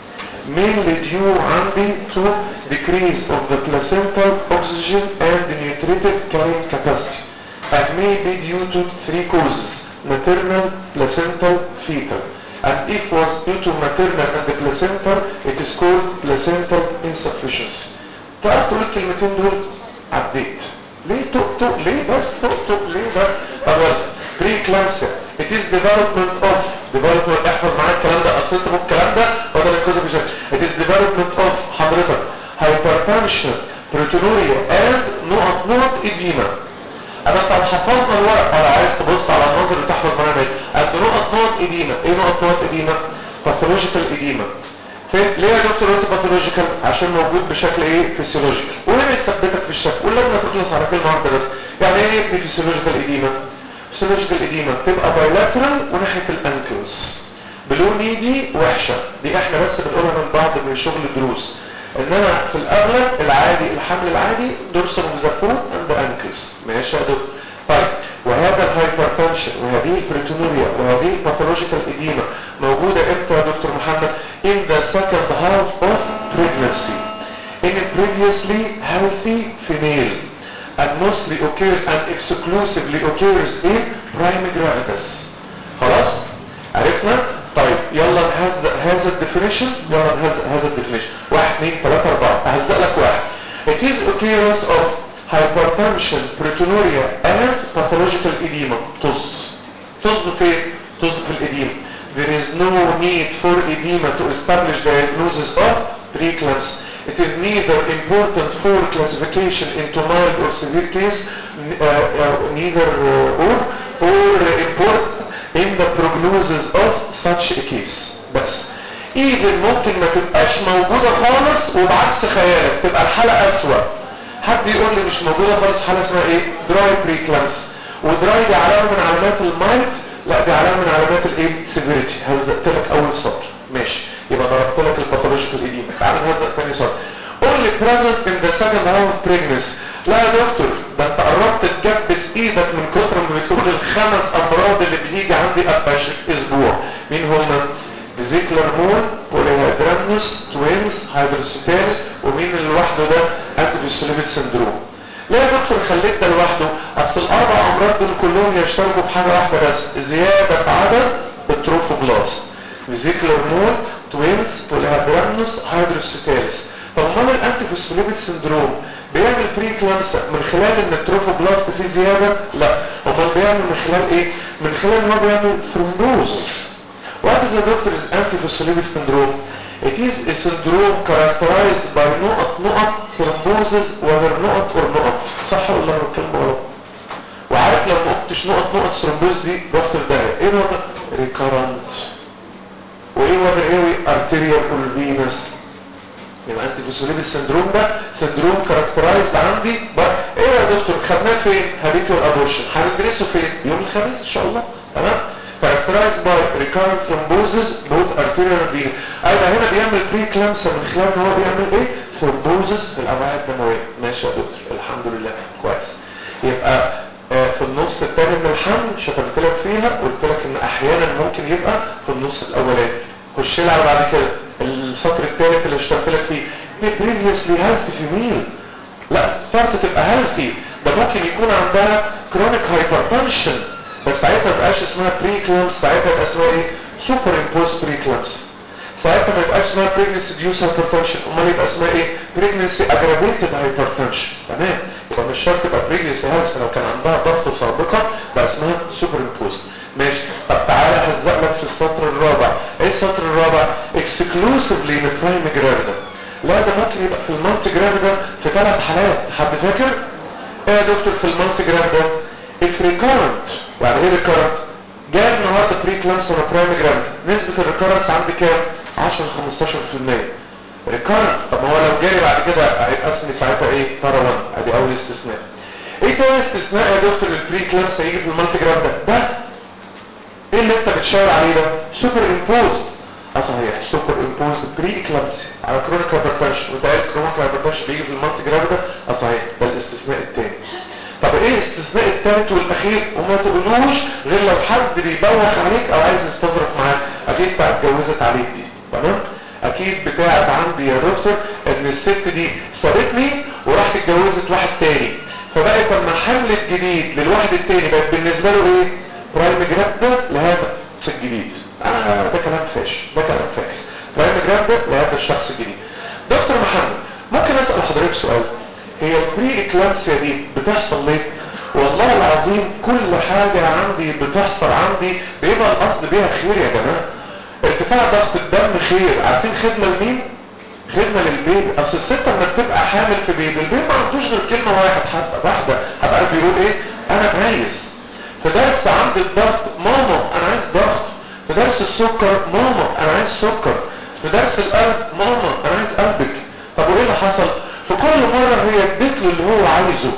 mainly due عندي to decrease of the placental oxygen and nutritive carrying capacity and may be due to three causes maternal placental fetal and if was due to maternal and the placental it is called placental insufficiency تعرف تقول الكلمتين دول عديت ليه تقطق ليه بس تقطق ليه بس طب preeclampsia it is development of development احفظ معايا الكلام ده اصل انت الكلام ده هو ده الكوزا في it is development of حضرتك hypertension proteinuria and نقط نقط edema انا انت حفظنا الورق ولا عايز تبص على النظر اللي تحفظ معايا قد نقط نقط edema ايه نقط نقط edema pathological edema فين ليه يا دكتور قلت باثولوجيكال عشان موجود بشكل ايه فيسيولوجيكال وليه بيثبتك في الشكل ولما تخلص على كلمه واحده بس يعني ايه ابني فيسيولوجيكال edema فيسيولوجيكال اديما تبقى بايلاترال وناحيه الانكلز بلو نيدي وحشه دي احنا بس بنقولها من بعض من شغل الدروس انما في الاغلب العادي الحمل العادي دورسال وزفوت عند انكلز ماشي يا دكتور طيب وهذا الهايبرتنشن وهذه البريتونوريا وهذه الباثولوجيكال اديما موجوده امتى يا دكتور محمد in the second half of pregnancy in a previously healthy female and mostly occurs and exclusively occurs in prime gravidus خلاص عرفنا طيب يلا نهزق هذا الديفينيشن يلا نهزق هذا الديفينيشن واحد اثنين ثلاثة أربعة أهزق لك واحد it is occurrence of hypertension proteinuria and pathological edema طز طز فين؟ طز في الإديمة there is no need for edema to establish diagnosis of preeclampsia It is neither important for classification into mild or severe case, uh, uh, neither uh, or, or important in the prognosis of such a case. بس. Even ممكن ما تبقاش موجودة خالص وبعكس خيالك تبقى الحالة أسوأ. حد يقول لي مش موجودة خالص حالة اسمها ايه؟ دراي بريكلامس. ودراي دي علامة من علامات المايلد لا دي علامة من علامات الايه؟ سيفيريتي. هزقت لك أول سطر. ماشي. يبقى ضربت لك الباثولوجيكال ايديما تعال نهزق تاني سطر only present in the second half of pregnancy لا يا دكتور ده انت قربت تجبس ايدك من كتر ما بتقول الخمس امراض اللي بتيجي عندي ابقى اسبوع مين هم فيزيكلر مون بوليهيدرامنوس توينز هيدروسيتالس ومين اللي لوحده ده انتي سندروم ليه يا دكتور خليت ده لوحده اصل الاربع امراض دول كلهم يشتركوا بحاجه واحده بس زياده عدد التروفوبلاست فيزيكلر مون توينز بوليهيدرامنوس هيدروسيتالس طب امال الانتي سندروم بيعمل بري كلامسا من خلال ان التروفوبلاست فيه زياده لا امال بيعمل من خلال ايه من خلال ان هو بيعمل ثرومبوز What is the doctor's antiphospholipid syndrome? It is a syndrome characterized by نقط نقط thrombosis whether نقط or نقط صح ولا انا بتكلم غلط؟ وعارف لو ما قلتش نقط نقط ثرومبوز دي رحت في داهيه ايه نقط؟ recurrent وايه وابر ايوي ارتيريال والفينس يبقى انت في السندروم ده سندروم كاركترايزد عندي بقى ايه يا دكتور خدناه فين هابيتوال ابورشن هندرسه فين يوم الخميس ان شاء الله تمام characterized by recurrent thrombosis both arterial and venous ايوه هنا بيعمل بري كلامسا من خلال ان هو بيعمل ايه thrombosis في الاوعيه الدمويه ماشي يا دكتور الحمد لله كويس يبقى آه في النص الثاني من الحمل شكرت لك فيها قلت لك ان احيانا ممكن يبقى في النص الاولاني خش لي على بعد كده السطر الثالث اللي اشتغلت لك فيه previously healthy female لا فرط تبقى healthy ده ممكن يكون عندها chronic hypertension بس ساعتها ما يبقاش اسمها بري كلامس ساعتها يبقى اسمها ايه سوبر امبوز بري كلامس ساعتها ما يبقاش اسمها بريجنسي ديوس هايبرتنشن امال يبقى اسمها ايه بريجنسي اجرافيتد هايبرتنشن تمام يبقى مش شرط تبقى بريجنسي هيلث لو كان عندها ضغط سابقا بقى اسمها سوبر امبوز ماشي طب تعالى هزق لك في السطر الرابع ايه السطر الرابع اكسكلوسيفلي من برايم جرافيدا لا ده ممكن يبقى في المالتي جرافيدا في ثلاث حالات حد فاكر ايه يا دكتور في المالتي جرافيدا if recurrent يعني ايه recurrent جاي النهارده بري كلامس ولا برايم جرام نسبة الريكورنس عندي كام 10 15% ريكورنت طب ما هو لو جالي بعد كده هيبقى اسمي ساعتها ايه ترى 1 ادي اول استثناء ايه تاني استثناء يا دكتور البري كلامس هيجي في المالتي جرام ده ده ايه اللي انت بتشاور عليه ده سوبر امبوزد اه صحيح سوبر امبوزد بري كلامسي على كرونيك هايبرتنشن وده الكرونيك هايبرتنشن بيجي في المالتي جرام ده اه صحيح ده الاستثناء الثاني طب ايه الاستثناء الثالث والاخير وما تقولوش غير لو حد بيبوخ عليك او عايز يستظرف معاك اكيد بقى اتجوزت عليك دي تمام اكيد بتاعت عندي يا دكتور ان الست دي سابتني وراحت اتجوزت واحد تاني فبقت لما حملت جديد للواحد التاني بقت بالنسبه له ايه برايم جراب لهذا الشخص الجديد آه ده كلام فاشل ده كلام فاكس برايم جراب لهذا الشخص الجديد دكتور محمد ممكن اسال حضرتك سؤال هي البري اكلامسيا دي بتحصل ليه والله العظيم كل حاجة عندي بتحصل عندي بيبقى القصد بيها خير يا جماعة ارتفاع ضغط الدم خير عارفين خدمة لمين خدمة للبيبي اصل الست لما بتبقى حامل في بيبي البيبي ما عندوش غير كلمة واحد حتى واحدة هبقى بيقول ايه انا عايز في درس عندي الضغط ماما انا عايز ضغط في درس السكر ماما انا عايز سكر في درس القلب ماما انا عايز قلبك طب وايه اللي حصل في كل مرة هي اديت له اللي هو عايزه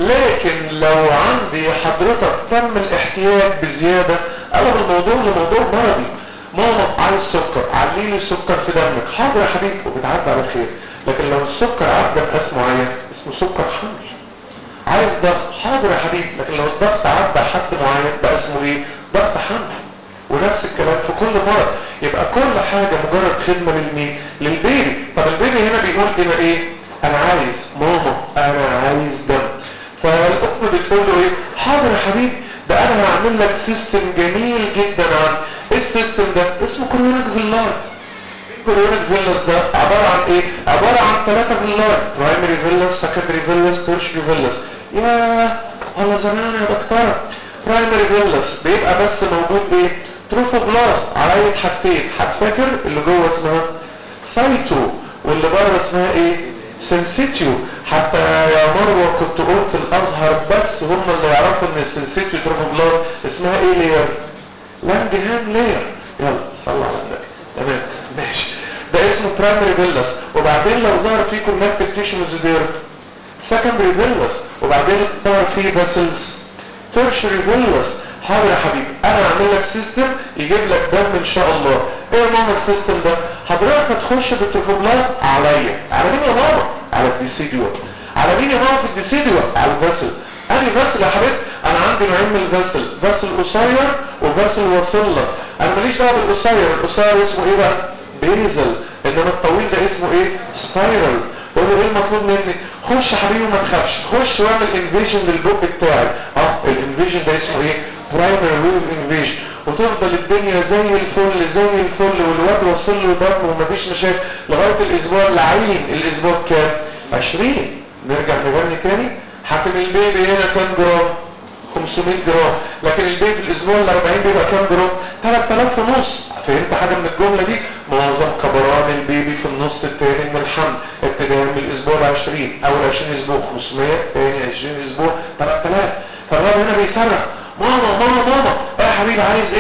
لكن لو عندي حضرتك تم الاحتياج بزيادة قلب الموضوع لموضوع مرضي ماما عايز سكر عليلي السكر في دمك حاضر يا حبيبي وبتعدي على خير لكن لو السكر عدى مقاس معين اسمه سكر حمل عايز ضغط حاضر يا حبيبي لكن لو الضغط عدى حد معين بقى اسمه ايه ضغط حمل ونفس الكلام في كل مرض يبقى كل حاجة مجرد خدمة للمين للبيبي طب البيبي هنا بيقول كده ايه انا عايز ماما انا عايز دم فالام بتقول له ايه حاضر يا حبيبي ده انا هعمل لك سيستم جميل جدا عن ايه السيستم ده اسمه كورونيك فيلاي كورونيك فيلاس ده عبارة عن ايه عبارة عن ثلاثة فيلاي برايمري فيلاس سكندري فيلاس تيرشري فيلاس ياه والله زمان يا دكتورة برايمري فيلاس بيبقى بس موجود ايه تروفوبلاست على اي حاجتين هتفاكر اللي جوه اسمها سايتو واللي بره اسمها ايه سنسيتيو حتى يا مروه كنت قلت الازهر بس هم اللي يعرفوا ان السنسيتيو تروفوبلاست اسمها ايه لير لانجهام لير يلا صلى على النبي تمام ماشي ده اسمه برايمري فيلاس وبعدين لو ظهر فيه كونكتيف تيشو ميزودير سكندري فيلاس وبعدين ظهر فيه فاسلز تيرشري فيلاس حاضر يا حبيبي انا هعمل لك سيستم يجيب لك دم ان شاء الله ايه يا ماما السيستم ده حضرتك هتخش بالتروفوبلاست عليا على مين يا ماما على الديسيديو على مين يا ماما في الديسيديو على الفاسل انهي فاسل يا حبيبي انا عندي نوعين من الفاسل فاسل قصير وفاسل وصلة انا ماليش دعوه بالقصير القصير اسمه ايه بقى بيزل انما الطويل ده اسمه ايه سبايرال قول له ايه المطلوب مني خش يا حبيبي وما تخافش خش واعمل انفيجن للبوك بتاعي اه الانفيجن ده اسمه ايه برايمري ويف انفيجن وتفضل الدنيا زي الفل زي الفل والواد وصل له دم ومفيش مشاكل لغايه الاسبوع العين الاسبوع كام 20 نرجع نغني تاني حاكم البيبي هنا كام جرام 500 جرام لكن البيبي في الاسبوع ال 40 بيبقى كام جرام 3000 ونص فهمت حاجه من الجمله دي معظم كبران البيبي في النص الثاني من الحمل ابتداء من الاسبوع ال 20 اول 20 اسبوع 500 ثاني 20 اسبوع 3000 فالراجل هنا بيصرخ ماما ماما ماما يا حبيبي عايز ايه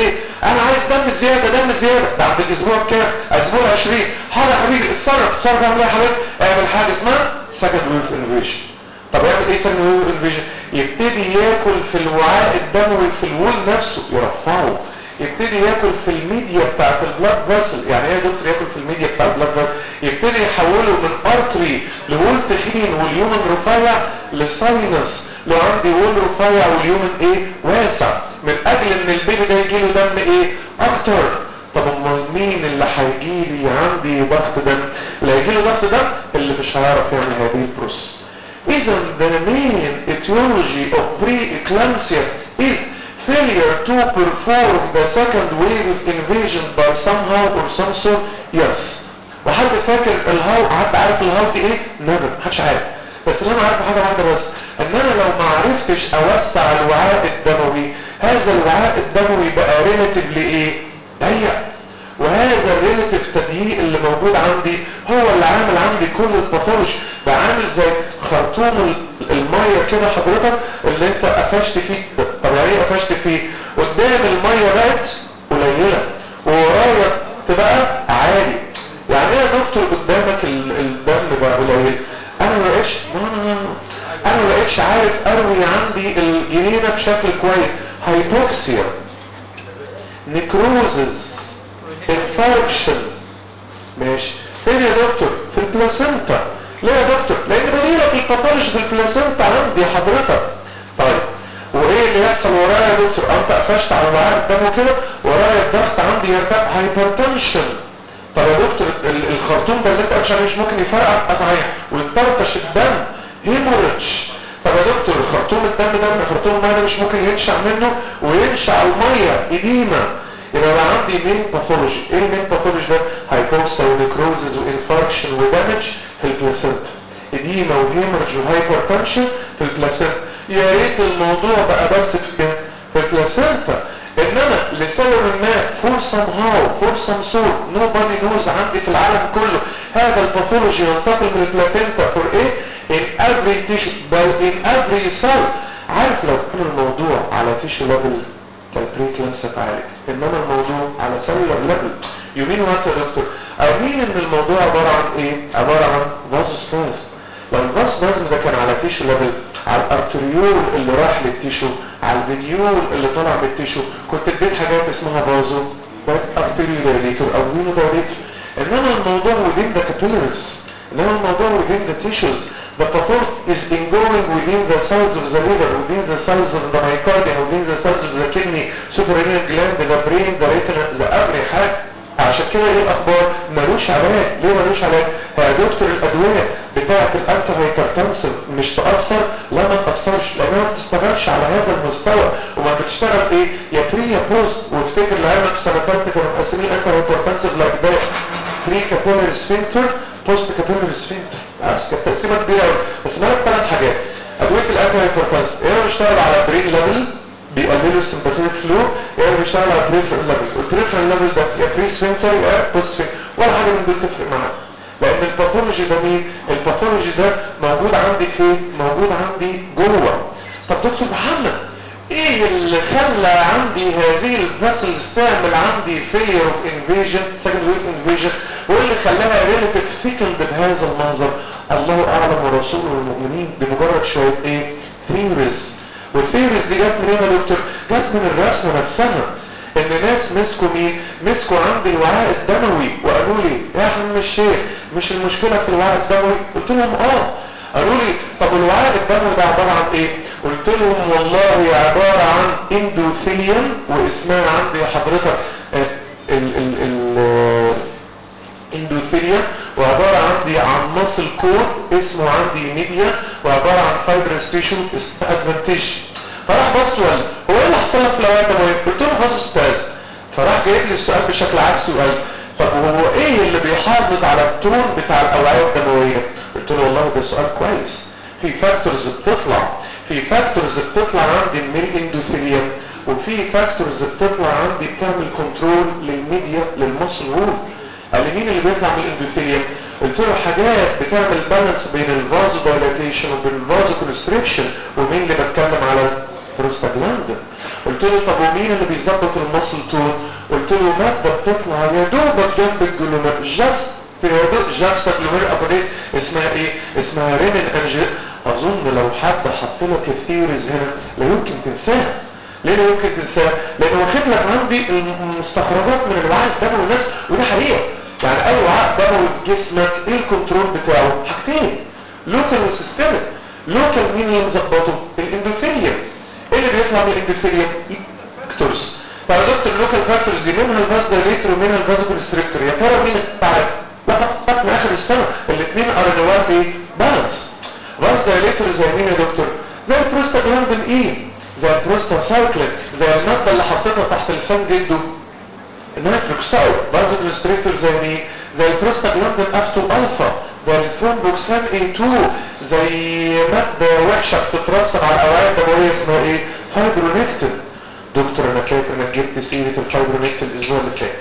انا عايز دم زياده دم زياده ده عند الاسبوع كام الاسبوع 20 حاضر يا حبيبي اتصرف اتصرف اعمل ايه يا حبيبي اعمل حاجه اسمها سكند ويف انفيجن طب يعمل ايه سكند ويف انفيجن يبتدي ياكل في الوعاء الدموي في الوول نفسه يرفعه يبتدي ياكل في الميديا بتاعت البلاد فاسل يعني ايه يا دكتور ياكل في الميديا بتاع البلاد فاسل يبتدي يحوله من ارتري لوول تخين واليومن رفيع لساينس لو عندي وول رفيع واليومن ايه واسع من اجل ان البيبي ده يجي له دم ايه اكتر طب امال مين اللي هيجي لي عندي ضغط دم اللي هيجي له ضغط دم اللي مش هيعرف يعمل هذه البروسس اذا the main etiology of pre-eclampsia is failure to perform the second wave of invasion by somehow or some sort yes وحد فاكر الهاو حد عارف الهاو دي ايه نيفر محدش عارف بس اللي انا عارفه حاجه واحده بس ان انا لو ما عرفتش اوسع الوعاء الدموي هذا الوعاء الدموي بقى ريلاتيفلي ايه ضيق وهذا الريلاتيف تضييق اللي موجود عندي هو اللي عامل عندي كل الباثولوجي بقى عامل زي خرطوم الميه كده حضرتك اللي انت قفشت فيه طب يعني ايه قفشت فيه قدام الميه بقت قليله وورايا تبقى عالي يعني ايه يا دكتور قدامك الدم بقى قليل انا ما بقتش انا ما بقتش عارف اروي عندي الجنينه بشكل كويس هايبوكسيا نيكروزز انفاركشن ماشي فين يا دكتور في البلاسنتا ليه يا دكتور لان بديلك الباثولوجي في البلاسنتا عندي حضرتك طيب وايه اللي يحصل ورايا يا دكتور انت قفشت على وعاء الدم وكده ورايا الضغط عندي يرتفع هايبرتنشن طب يا دكتور الخرطوم ده اللي انت قفش عليه مش ممكن يفرقع صحيح ويطرطش الدم هيموريدج طب يا دكتور خرطوم الدم ده خرطوم الميه ده مش ممكن ينشع منه وينشع الميه اديمه يبقى بقى عندي مين باثولوجي ايه المين باثولوجي ده هايبوكسا ونيكروزز وانفاركشن ودامج في البلاسنتا اديما وهيمرج وهايبرتنشن في البلاسنتا يا ريت الموضوع بقى بس في في البلاسنتا انما لسبب ما فور سم هاو فور سم سور نو بادي نوز عندي في العالم كله هذا الباثولوجي ينتقل من البلاسنتا فور ايه in every tissue بل in every cell عارف لو كان الموضوع على تيشو ليفل كالبريك لمسة عالي انما الموضوع على سيلر ليفل يمين وقت يا دكتور او مين ان الموضوع عبارة عن ايه عبارة عن فازوسباز لو الفازوسباز ده كان على تيشو ليفل على الارتريول اللي راح للتيشو على الفينيول اللي طلع من التيشو كنت اديت حاجات اسمها فازو ارتريوليتور او فينو دايريتور انما الموضوع within the capillaries انما الموضوع within the tissues The purport is ingoing within the cells of the liver, within the cells of the myocardium, within the cells of the kidney, suprarenal gland, the brain, the retina, the every حاجة. عشان كده ايه الاخبار؟ ملوش علاج، ليه ملوش علاج؟ يا دكتور الادوية بتاعة الانتي هايبرتنسيف مش تأثر؟ لا ما تأثرش لانها ما بتشتغلش على هذا المستوى وما بتشتغل ايه؟ يا بري يا بوست وتفتكر لعلمك في سنة ثالثة كانوا مقسمين الانتي هايبرتنسيف لايك ده بري كابيلاري سفنكتر بوست كابيلاري سفنكتر بس كانت تقسيمه كبيره قوي بس مالك ثلاث حاجات ادويه الانتي هايبرتنس يا بيشتغل على برين ليفل بيقللوا السمباثيك فلو يا بيشتغل على بريفرال ليفل والبريفرال ليفل ده يا بري سفنكتر يا بوست سفنكتر ولا حاجه من دول تفرق معاك لان الباثولوجي ده مين الباثولوجي ده موجود عندي فين موجود عندي جوه طب دكتور محمد ايه اللي خلى عندي هذه الفاسل تعمل عندي فيلير اوف انفيجن سكند ويف انفيجن وايه اللي خلاها ريليتيف ثيكند بهذا المنظر الله اعلم ورسوله المؤمنين بمجرد شويه ايه ثيوريز والثيوريز دي جت منين يا دكتور جت من الرسمه نفسها ان ناس مسكوا مين مسكوا عندي الوعاء الدموي وقالوا لي يا عم الشيخ مش المشكله في الوعاء الدموي قلت لهم اه قالوا لي طب الوعاء الدموي ده عباره عن ايه قلت لهم والله عباره عن اندوثيليوم واسمها عندي حضرتك ال ال ال اندوثيليوم وعبارة عندي عن مصل كود اسمه عندي ميديا وعبارة عن فايبرس تيشو اسمه ادفانتيج فراح بص وقال هو ايه اللي حصل لك في الاوقات ده قلت له بص استاذ فراح جايب لي السؤال بشكل عكسي وقال طب هو ايه اللي بيحافظ على التون بتاع الاوعيه الدمويه قلت له والله ده سؤال كويس في فاكتورز بتطلع في فاكتورز بتطلع عندي من الاندوثيليوم وفي فاكتورز بتطلع عندي بتعمل كنترول للميديا للمصل وول قال لي مين اللي بيطلع من الاندوثيليوم قلت له حاجات بتعمل بالانس بين الفازو دايلاتيشن وبين الفازو كونستريكشن ومين اللي بتكلم على بروستاجلاند قلت له طب ومين اللي بيظبط المصل تون قلت له ماده بتطلع يا دوبك جنب الجلومير جاست جاست جلومير ابريت اسمها ايه اسمها رينين انجل اظن لو حد حط لك الثيوريز هنا لا يمكن تنساها ليه لا يمكن تنساها لانه واخد لك عندي المستخرجات من الوعاء الدموي الناس وده حقيقه يعني اي وعاء دموي في جسمك ايه الكنترول بتاعه حاجتين لوكال وسيستمك لوكال مين اللي مظبطه الاندوثيليوم ايه اللي بيطلع من الاندوثيليوم فاكتورز فيا دكتور اللوكال فاكتورز دي منها الفاز دايليتر ومنها الفاز كونستريكتور يا ترى مين تعرف لا فقط من اخر السنه الاثنين ارنوات ايه بالانس فاز دايليتر زي مين يا دكتور زي البروستاجلاندين ايه زي البروستا سايكلين زي الماده اللي حطيتها تحت لسان جده النيتروكسايد فاز كونستريكتور زي مين زي البروستاجلاندين اف 2 الفا زي الثرومبوكسان اي 2 زي ماده وحشه بتترسب على الاوعيه الدمويه اسمها ايه فايبرونكتين دكتور انا فاكر انك جبت سيره الفايبرونكتين الاسبوع اللي فات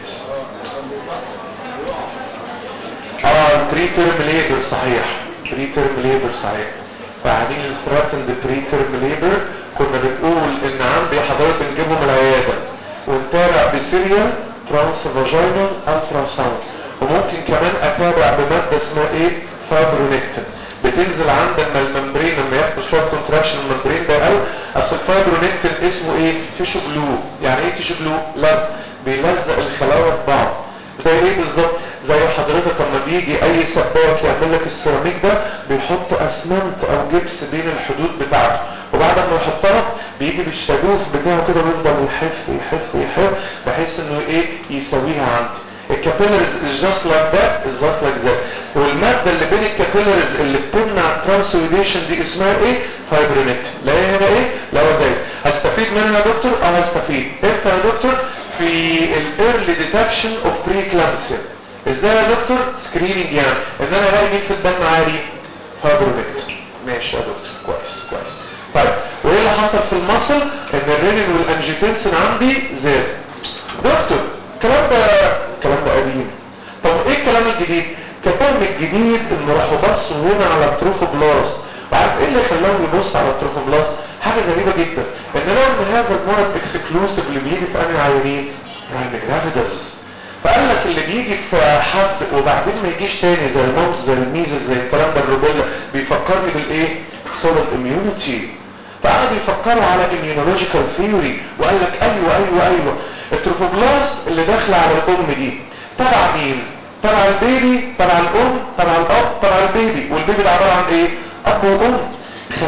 اه البري تيرم ليبر صحيح بري تيرم ليبر صحيح بعدين الثراتند بري تيرم ليبر كنا بنقول ان عندي حضرتك بنجيبهم العياده ونتابع بسيريال ترانس فاجينال الترا ساوند وممكن كمان اتابع بماده اسمها ايه فايبرونكتين بتنزل عند لما الممبرين لما ياخد شويه كونتراكشن الممبرين ده قوي اصل الفايبرونكتين اسمه ايه تيشو جلو يعني ايه تيشو جلو لزق بيلزق الخلايا في بعض زي ايه بالظبط زي حضرتك لما بيجي اي سباك يعمل لك السيراميك ده بيحط اسمنت او جبس بين الحدود بتاعته وبعد ما يحطها بيجي بالشاجوف بتاعه كده ويفضل يحف يحف يحف بحيث انه ايه يسويها عندي الكابيلاريز از جاست لايك ذات از جاست لايك ذات والماده اللي بين الكابيلاريز اللي بتمنع الترانسوديشن دي اسمها ايه فايبرينيت لا هنا ايه لا هو زي هستفيد منها يا دكتور اه هستفيد امتى يا دكتور في الايرلي ديتكشن اوف بري كلامسيا ازاي يا دكتور سكريننج يعني ان انا الاقي مين في الدم عالي فايبرينيت ماشي يا دكتور كويس كويس طيب وايه اللي حصل في المصل ان الرينين والانجيتنسن عندي زاد دكتور الكلام ده الكلام ده قديم طب ايه الكلام الجديد الكلام الجديد ان راحوا بصوا هنا على التروفوبلاست وعارف ايه اللي خلاهم يبص على التروفوبلاست حاجه غريبه جدا ان لو ان هذا المرض اكسكلوسيف اللي بيجي في انهي عيانين يعني جرافيدس فقال لك اللي بيجي في حد وبعدين ما يجيش تاني زي المومز زي الميزل زي الكلام ده الروبيلا بيفكرني بالايه سوليد اميونيتي فقعدوا يفكروا على immunological theory وقال لك ايوه ايوه ايوه التروفوبلاست اللي داخله على الام دي تبع مين تبع البيبي تبع الام تبع الاب تبع البيبي والبيبي ده عباره عن ايه اب وام 50%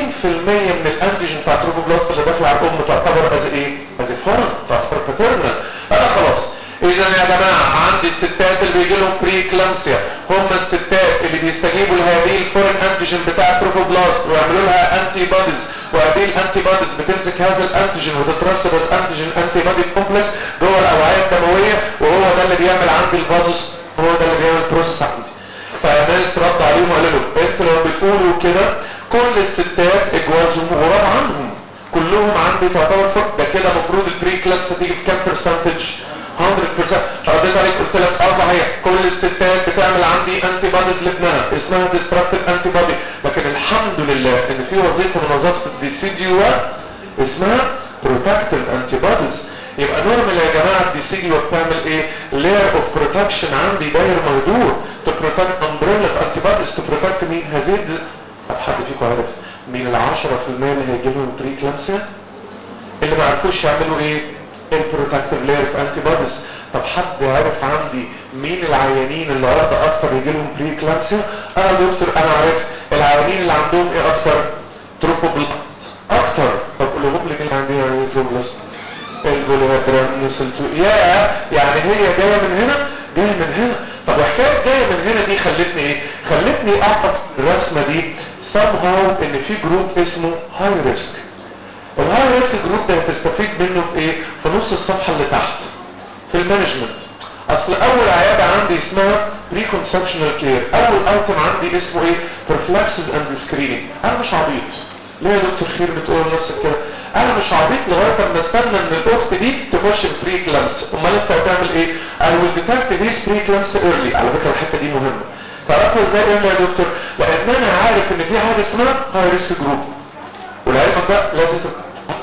من الانتيجين بتاع التروفوبلاست اللي داخله على الام تعتبر از ايه از فورن تعتبر باترنال انا خلاص اذا يا جماعه عندي الستات اللي بيجي لهم بري كلامسيا هم الستات اللي بيستجيبوا لهذه الفورن انتيجين بتاع التروفوبلاست ويعملوا لها انتي بوديز وهذه الانتي بوديز بتمسك هذا الانتيجين وتترسب الانتيجين انتي بودي كومبلكس جوه الاوعيه الدمويه وهو ده اللي بيعمل عندي الفازوس هو ده اللي بيعمل البروسيس عندي فناس رد عليهم وقالوا لهم انتوا لو بتقولوا كده كل الستات اجوازهم غراب عنهم كلهم عندي تعتبر فرق ده كده المفروض البري كلابس تيجي بكام برسنتج 100% رديت عليك قلت لك اه صحيح كل الستات بتعمل عندي انتي بوديز لابنها اسمها ديستراكتيف انتي بودي لكن الحمد لله ان في وظيفه من وظائف الديسيديو اسمها بروتكتيف انتي بوديز يبقى نورمال يا جماعه الديسيديو بتعمل ايه لاير اوف بروتكشن عندي داير موضوع تو بروتكت امبريلا انتي بوديز تو بروتكت مين هذه طب حد فيكم عارف مين ال 10% اللي هيجي لهم بري كلامسيا اللي ما عرفوش يعملوا ايه البروتكتيف لاير في انتي بوديز طب حد عارف عندي مين العيانين اللي عرض اكتر يجي لهم بري كلامسيا انا دكتور انا عارف العيانين اللي عندهم ايه اكتر تروفوبلاست اكتر طب قولهم لي مين عندي يعني تروفوبلاست الجوليهادرانوس يا يعني هي جايه من هنا جايه من هنا طب الحكايه جايه من هنا دي خلتني ايه خلتني اعرف الرسمه دي somehow ان في جروب اسمه هاي ريسك الهاي ريسك جروب ده هتستفيد منه في ايه في نص الصفحه اللي تحت في المانجمنت اصل اول عياده عندي اسمها بري كونسبشنال كير اول ايتم عندي اسمه ايه بروفلاكسز اند سكريننج انا مش عبيط ليه يا دكتور خير بتقول لنفسك كده انا مش عبيط لغايه اما استنى ان الاخت دي تخش في بري كلامس امال انت هتعمل ايه I will detect this بري كلامس early على فكره الحته دي مهمه تعرفوا ازاي ايه يا دكتور لان انا عارف ان في حاجه اسمها هاي ريسك جروب والعلم ده لازم تبقى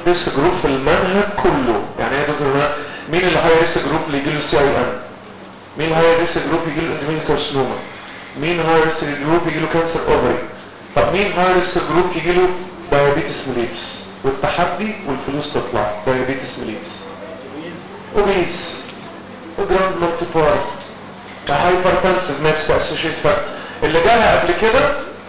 ريسك جروب في المنهج كله يعني ايه يا دكتور هنا؟ مين الهاي ريسك جروب اللي يجي له سي اي ام مين الهاي ريسك جروب يجي له اندومينيال كارسينوما مين هاي ريسك جروب يجي له كانسر اوفري طب مين هاي ريسك جروب يجي له دايابيتس ميليتس والتحدي والفلوس تطلع دايابيتس ميليتس اوبيس وجراند مالتيبار هايبرتنسيف ماسك اسوشيت فاكتور اللي جالها قبل كده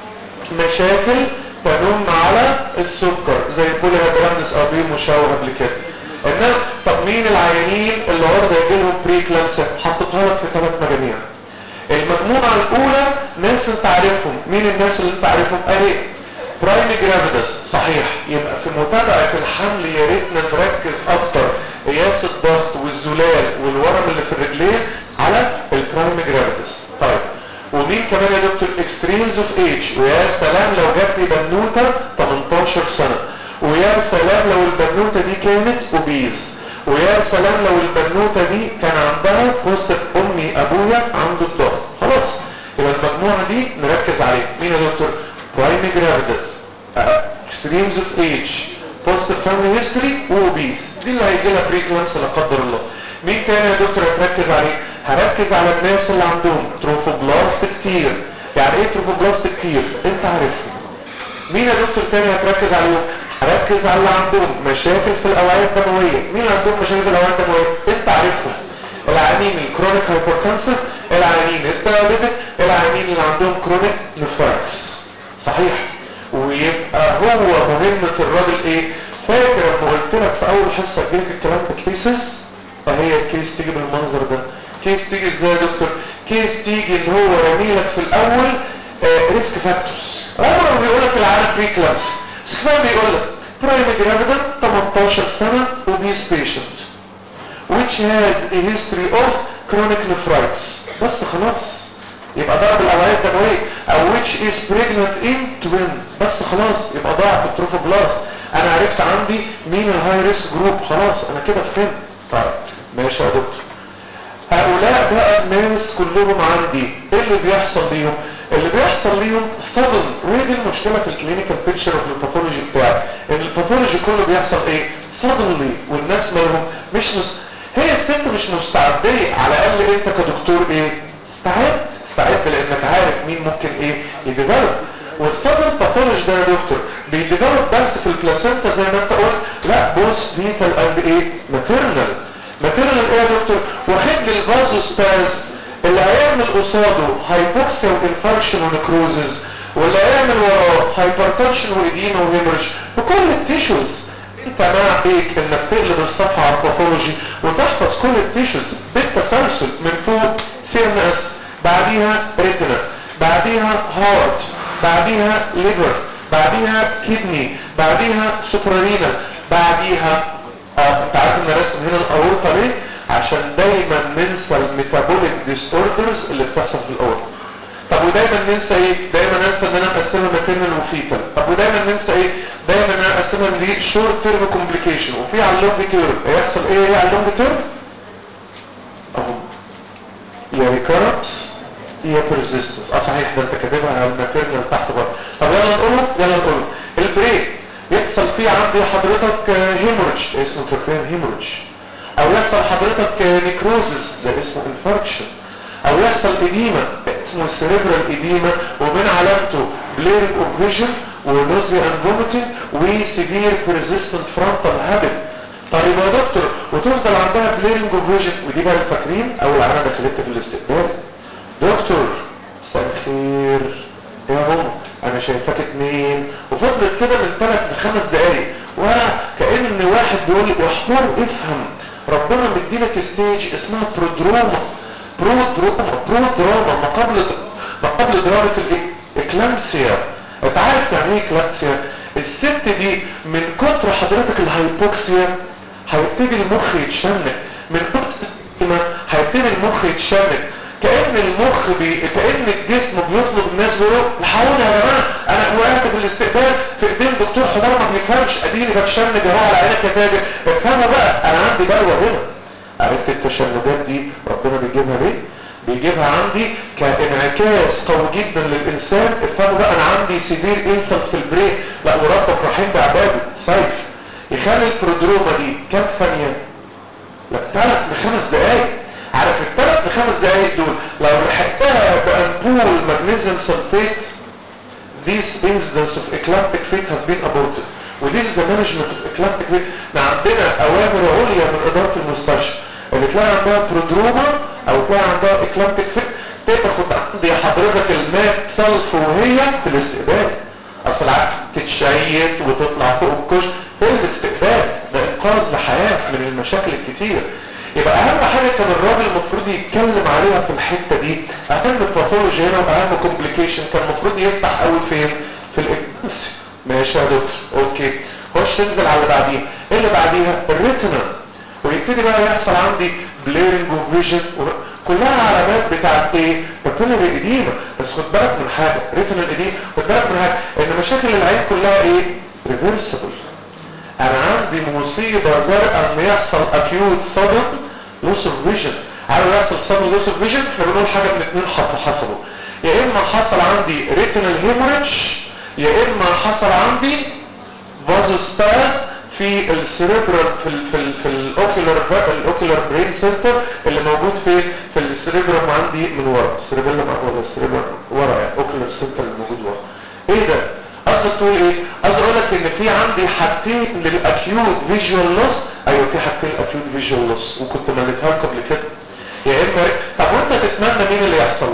مشاكل تنم على السكر زي بوليهيدرامنس او بي مشاور قبل كده انما طب مين العيانين اللي عرض يجيلهم بري كلانسر حطيتها لك في ثلاث مجاميع المجموعه الاولى ناس انت عارفهم مين الناس اللي انت عارفهم اهي برايمي جرافيدس صحيح يبقى في متابعه الحمل يا ريتنا نركز اكتر قياس الضغط والزلال والورم اللي في الرجلين على البرايمي جرافيدس طيب ومين كمان يا دكتور اكستريمز اوف ايج ويا سلام لو جات لي بنوته 18 سنه ويا سلام لو البنوته دي كانت اوبيز ويا سلام لو البنوته دي كان عندها بوست امي ابويا عنده الضغط خلاص يبقى المجموعه دي نركز عليها مين يا دكتور برايمي جرافيدس اكستريمز اوف ايج بوست فاميلي هيستوري واوبيز دي اللي هيجي لها بري لا قدر الله مين تاني يا دكتور هتركز عليه هركز على الناس اللي عندهم تروفوبلاست كتير يعني ايه تروفوبلاست كتير انت عارفهم مين يا دكتور تاني هتركز عليهم هركز على اللي عندهم مشاكل في الاوعيه الدمويه مين اللي عندهم مشاكل في الاوعيه الدمويه انت عارفهم العيانين الكرونيك هايبرتنسيف العيانين الدايابيتك العيانين اللي عندهم كرونيك نفراكس صحيح ويبقى هو مهمة الراجل ايه فاكر لما قلت لك في اول حصة جيلك الكلام ده كيسز فهي الكيس تيجي بالمنظر ده كيس تيجي ازاي يا دكتور كيس تيجي ان هو رميلك في الاول ريسك فاكتورز عمره ما بيقول لك العالم بري كلاس بس كمان بيقول لك برايمري جرافيدا 18 سنة obese patient which has a history of chronic nephritis بس خلاص يبقى ضرب الاوعيه الدمويه او which is pregnant in twin بس خلاص يبقى ضاع في التروفوبلاست انا عرفت عندي مين الهاي ريسك جروب خلاص انا كده فهمت طيب ماشي يا دكتور هؤلاء بقى الناس كلهم عندي ايه اللي بيحصل ليهم اللي بيحصل ليهم صدم وهي دي المشكله في الكلينيكال بيكتشر اوف الباثولوجي بتاعي ان الباثولوجي كله بيحصل ايه صدملي والناس مالهم مش مس... هي الست مش مستعديه على الاقل انت كدكتور ايه استعد استعد لانك عارف مين ممكن ايه يديفلوب والصدر باثولوجي ده يا دكتور بيديفلوب بس في البلاسينتا زي ما انت قلت لا بوست فيتال اند ايه ماتيرنال ماتيرنال ايه يا دكتور واخد لي الفازو سباز اللي هيعمل قصاده هايبوكسيا وانفاركشن ونكروزز واللي هيعمل وراه هايبرتنشن واديما وهيمرج بكل التيشوز انت ما عليك انك تقلب الصفحه على الباثولوجي وتحفظ كل التيشوز بالتسلسل من فوق سي ام اس بعديها ريتنا بعديها هارت بعديها ليفر بعديها كدني بعديها سوبرارينال بعديها اه انت عارف ان رسم هنا الاورطه ليه عشان دايما ننسى الميتابوليك ديس اوردرز اللي بتحصل في الاورطه طب ودايما ننسى ايه دايما ننسى ان انا مقسمها ماتيرنال وفيتال طب ودايما ننسى ايه دايما ان انا اقسمها دي شورت تيرم كومبليكيشن وفي على اللونج تيرم هيحصل ايه ايه على اللونج تيرم اهو يا ريكارنس يا بيرزيستنس اه صحيح ده انت كاتبها على الماتيرنال تحت بره طب يلا نقوله يلا نقوله البريك يحصل فيه عندي حضرتك هيموريدج اسمه تركيان هيموريدج او يحصل حضرتك نيكروزز ده اسمه انفاركشن او يحصل اديمة اسمه السيريبرال اديمة ومن علامته بليرنج اوف فيجن ونوزيا اند فوميتنج وسيفير بيرزيستنت فرونتال هابت طيب يا دكتور وتفضل عندها بليرنج اوف فيجن ودي بقى فاكرين اول علامه دخلتها في الاستقبال دكتور مساء الخير يا ماما انا شايفاك اتنين وفضلت كده من ثلاث لخمس دقايق وكأن واحد بيقول لي وحمار افهم ربنا مديلك ستيج اسمها برودروما برودروما برودراما ما قبل ما قبل درامة الاكلامسيا انت عارف يعني ايه اكلامسيا الست دي من كتر حضرتك الهايبوكسيا هيبتدي المخ يتشنج من كتر هيبتدي المخ يتشنج كأن المخ بي... كأن الجسم بيطلب الناس بيقولوا الحقوني يا جماعه انا وقعت في الاستقبال في ايدين دكتور حضار ما بيفهمش اديني بتشنج اهو على عينك يا تاجر افهموا بقى انا عندي بلوى هنا عرفت التشنجات دي ربنا بيجيبها ليه؟ بيجيبها عندي كانعكاس قوي جدا للانسان افهموا بقى انا عندي سيفير انسلت في البريك لا وربك رحيم بعباده سيف يخلي البرودروما دي كام ثانيه لا ثلاث لخمس دقايق عارف الثلاث لخمس دقايق دول لو لحقتها بامبول مغنيسيوم سلفيت these incidents of eclamptic fit have been aborted وthis is the management of eclamptic fit احنا عندنا اوامر عليا من اداره المستشفى اللي تلاقي عندها برودروما او تلاقي عندها eclamptic fit تاخد عندي حضرتك الماء صلف وهي في الاستقبال اصل العقل تتشيت وتطلع فوق الكشك في الاستقبال ده انقاذ لحياه من المشاكل الكتير يبقى اهم حاجه كان الراجل المفروض يتكلم عليها في الحته دي اهم الباثولوجي هنا واهم كومبليكيشن كان المفروض يفتح اول فين في الاكتنسي ماشي يا دكتور اوكي خش تنزل على اللي بعديها ايه اللي بعديها الريتنا ويبتدي بقى يحصل عندي بليرنج وفيجن كلها علامات بتاعت ايه بابيلاري اديما بس خد بالك من حاجه ريتنال اديما خد بالك من حاجه ان مشاكل العين كلها ايه ريفرسبل انا عندي مصيبة زرقاء ان يحصل acute sudden loss of vision عارف يحصل sudden loss of vision احنا بنقول حاجة من اتنين حط حصلوا يا اما حصل عندي retinal hemorrhage يا اما حصل عندي vasospasm في السيريبرال في ال في ال في الاوكيولار الاوكيولار برين سنتر اللي موجود في في السيريبرال عندي من ورا السيريبرال ولا السيريبرال ورا يعني اوكيولار سنتر اللي موجود ورا ايه ده قصدك تقول ايه قصدي اقول لك ان في عندي حاجتين للاكيوت فيجوال لوس ايوه في حاجتين الاكيوت فيجوال لوس وكنت مليتها لكم قبل كده يا اما طب وانت تتمنى مين اللي يحصل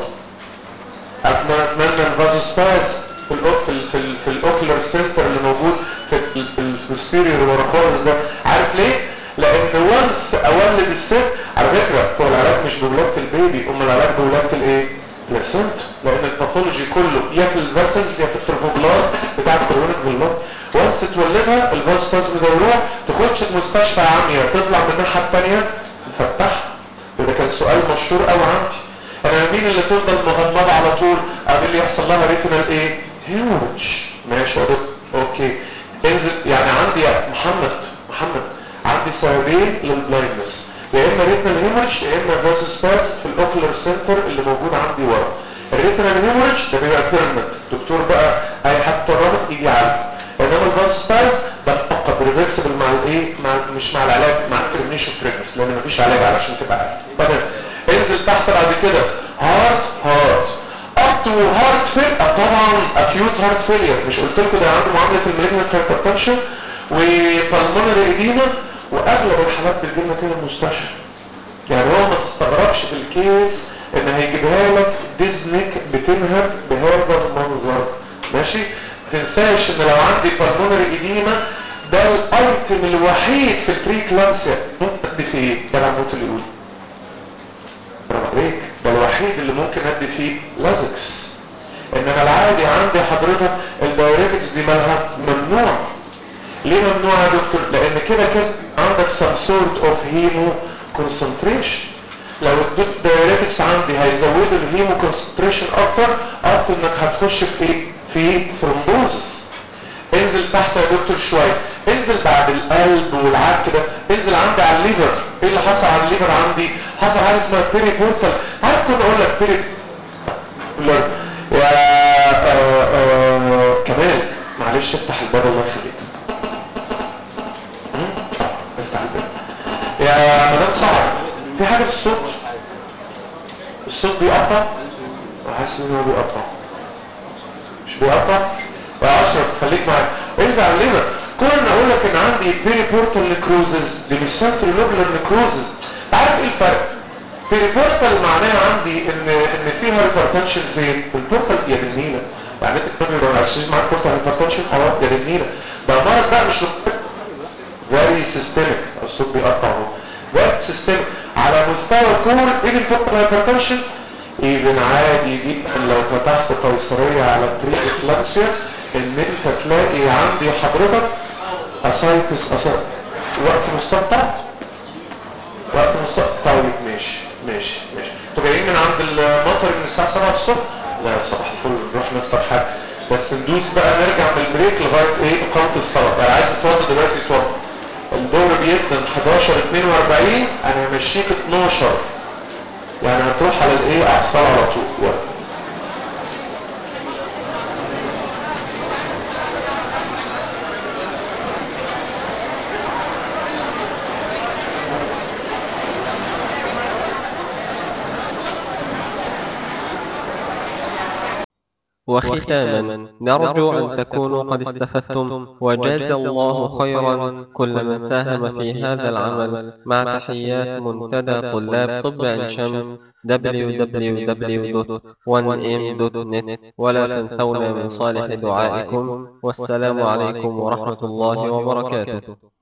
اتمنى الفازوسباز في الاوك في ال في, ال في الاوكلر سنتر اللي موجود في البوستيريور ورا خالص ده عارف ليه لان وانس اولد الست على فكره هو العلاج مش بولاده البيبي امال العلاج بولاده الايه بلاسنت لان الباثولوجي كله يا في الفاسلز يا في التروفوبلاست بتاع الكرونيك بالمط وانس تولدها الفاسبازم ده يروح تخش مستشفى عاميه تطلع من الناحيه الثانيه مفتحه وده كان سؤال مشهور قوي عندي انا مين اللي تفضل مغمضه على طول او اللي يحصل لها ريتينال ايه هيوج ماشي يا دكتور اوكي انزل يعني عندي يا محمد محمد عندي سببين للبلايندنس يا اما ريتنال هيموريج يا اما فازوسباز في الاوكلر سنتر اللي موجود عندي ورا الريتنال هيموريج ده بيبقى بيرمنت الدكتور بقى هي حتى الرابط يجي عالي انما الفازوسباز ده مؤقت ريفرسبل مع الايه مع مش مع العلاج مع الترميشن تريجرز لان مفيش علاج علشان تبقى عارف تمام انزل تحت بعد كده هارت هارت اب تو هارت فيل طبعا اكيوت هارت فيلير مش قلت لكم ده عنده معامله المالجنت هايبرتنشن وبالمونري اديما واغلب الحالات بتجيلنا كده المستشفى يعني هو ما تستغربش في الكيس ان هيجيبها لك ديزنك بتنهب بهذا المنظر ماشي تنساش ان لو عندي بالمونري اديما ده الايتم الوحيد في البري كلامسيا ممكن ادي فيه ايه؟ ده العمود اللي يقول برافو عليك ده الوحيد اللي ممكن ادي فيه لازكس انما العادي عندي حضرتك الدايريتكس دي مالها ممنوع ليه ممنوع يا دكتور لان كده كده عندك some sort of hemo concentration لو اديت دايريتكس عندي هيزودوا الهيمو concentration اكتر اكتر انك هتخش في ايه في ثرومبوزس انزل تحت يا دكتور شويه انزل بعد القلب والعك ده انزل عندي على الليفر ايه اللي حصل على الليفر عندي حصل حاجه اسمها بيري بورتال عارف كنت اقول لك بيري يا آه آه كمال معلش افتح الباب الله يخليك افتح الباب يا مدام صعب في حاجه في الصوت الصوت بيقطع وحاسس ان هو بيقطع مش بيقطع واشرف خليك معايا انزل على الليفر كل ما اقول لك ان عندي بيري بورتال نكروزز دي مش سنترال لوبلر نكروزز عارف ايه الفرق بيري بورتال معناها عندي ان ان فيها هايبرتنشن فين البورتال يا بالنيله يعني انت كمان لو عايز معاك بورتال هايبرتنشن خلاص يا بالنيله ده مرض بقى مش فيري سيستميك الصوت بيقطع اهو فيري سيستميك على مستوى كل ايه البورتال هايبرتنشن ايفن عادي جدا لو فتحت قيصريه على بري اكلابسيا ان انت تلاقي عندي حضرتك اسايتس اسايتس وقت مستقطع وقت مستقطع طيب ماشي ماشي ماشي انتوا جايين من عند المطر من الساعه 7 الصبح لا صباح الفل نروح نفطر حاجه بس ندوس بقى نرجع من البريك لغايه ايه اقامه الصلاه يعني عايز تتوضى دلوقتي اتوضى الظهر بيدن 11 42 انا همشيك 12 يعني هتروح على الايه على الصلاه على طول يلا وختاما نرجو أن تكونوا قد استفدتم وجاز الله خيرا كل من ساهم في هذا العمل مع تحيات منتدى طلاب طب عين شمس www.1m.net ولا تنسونا من صالح دعائكم والسلام عليكم ورحمة الله وبركاته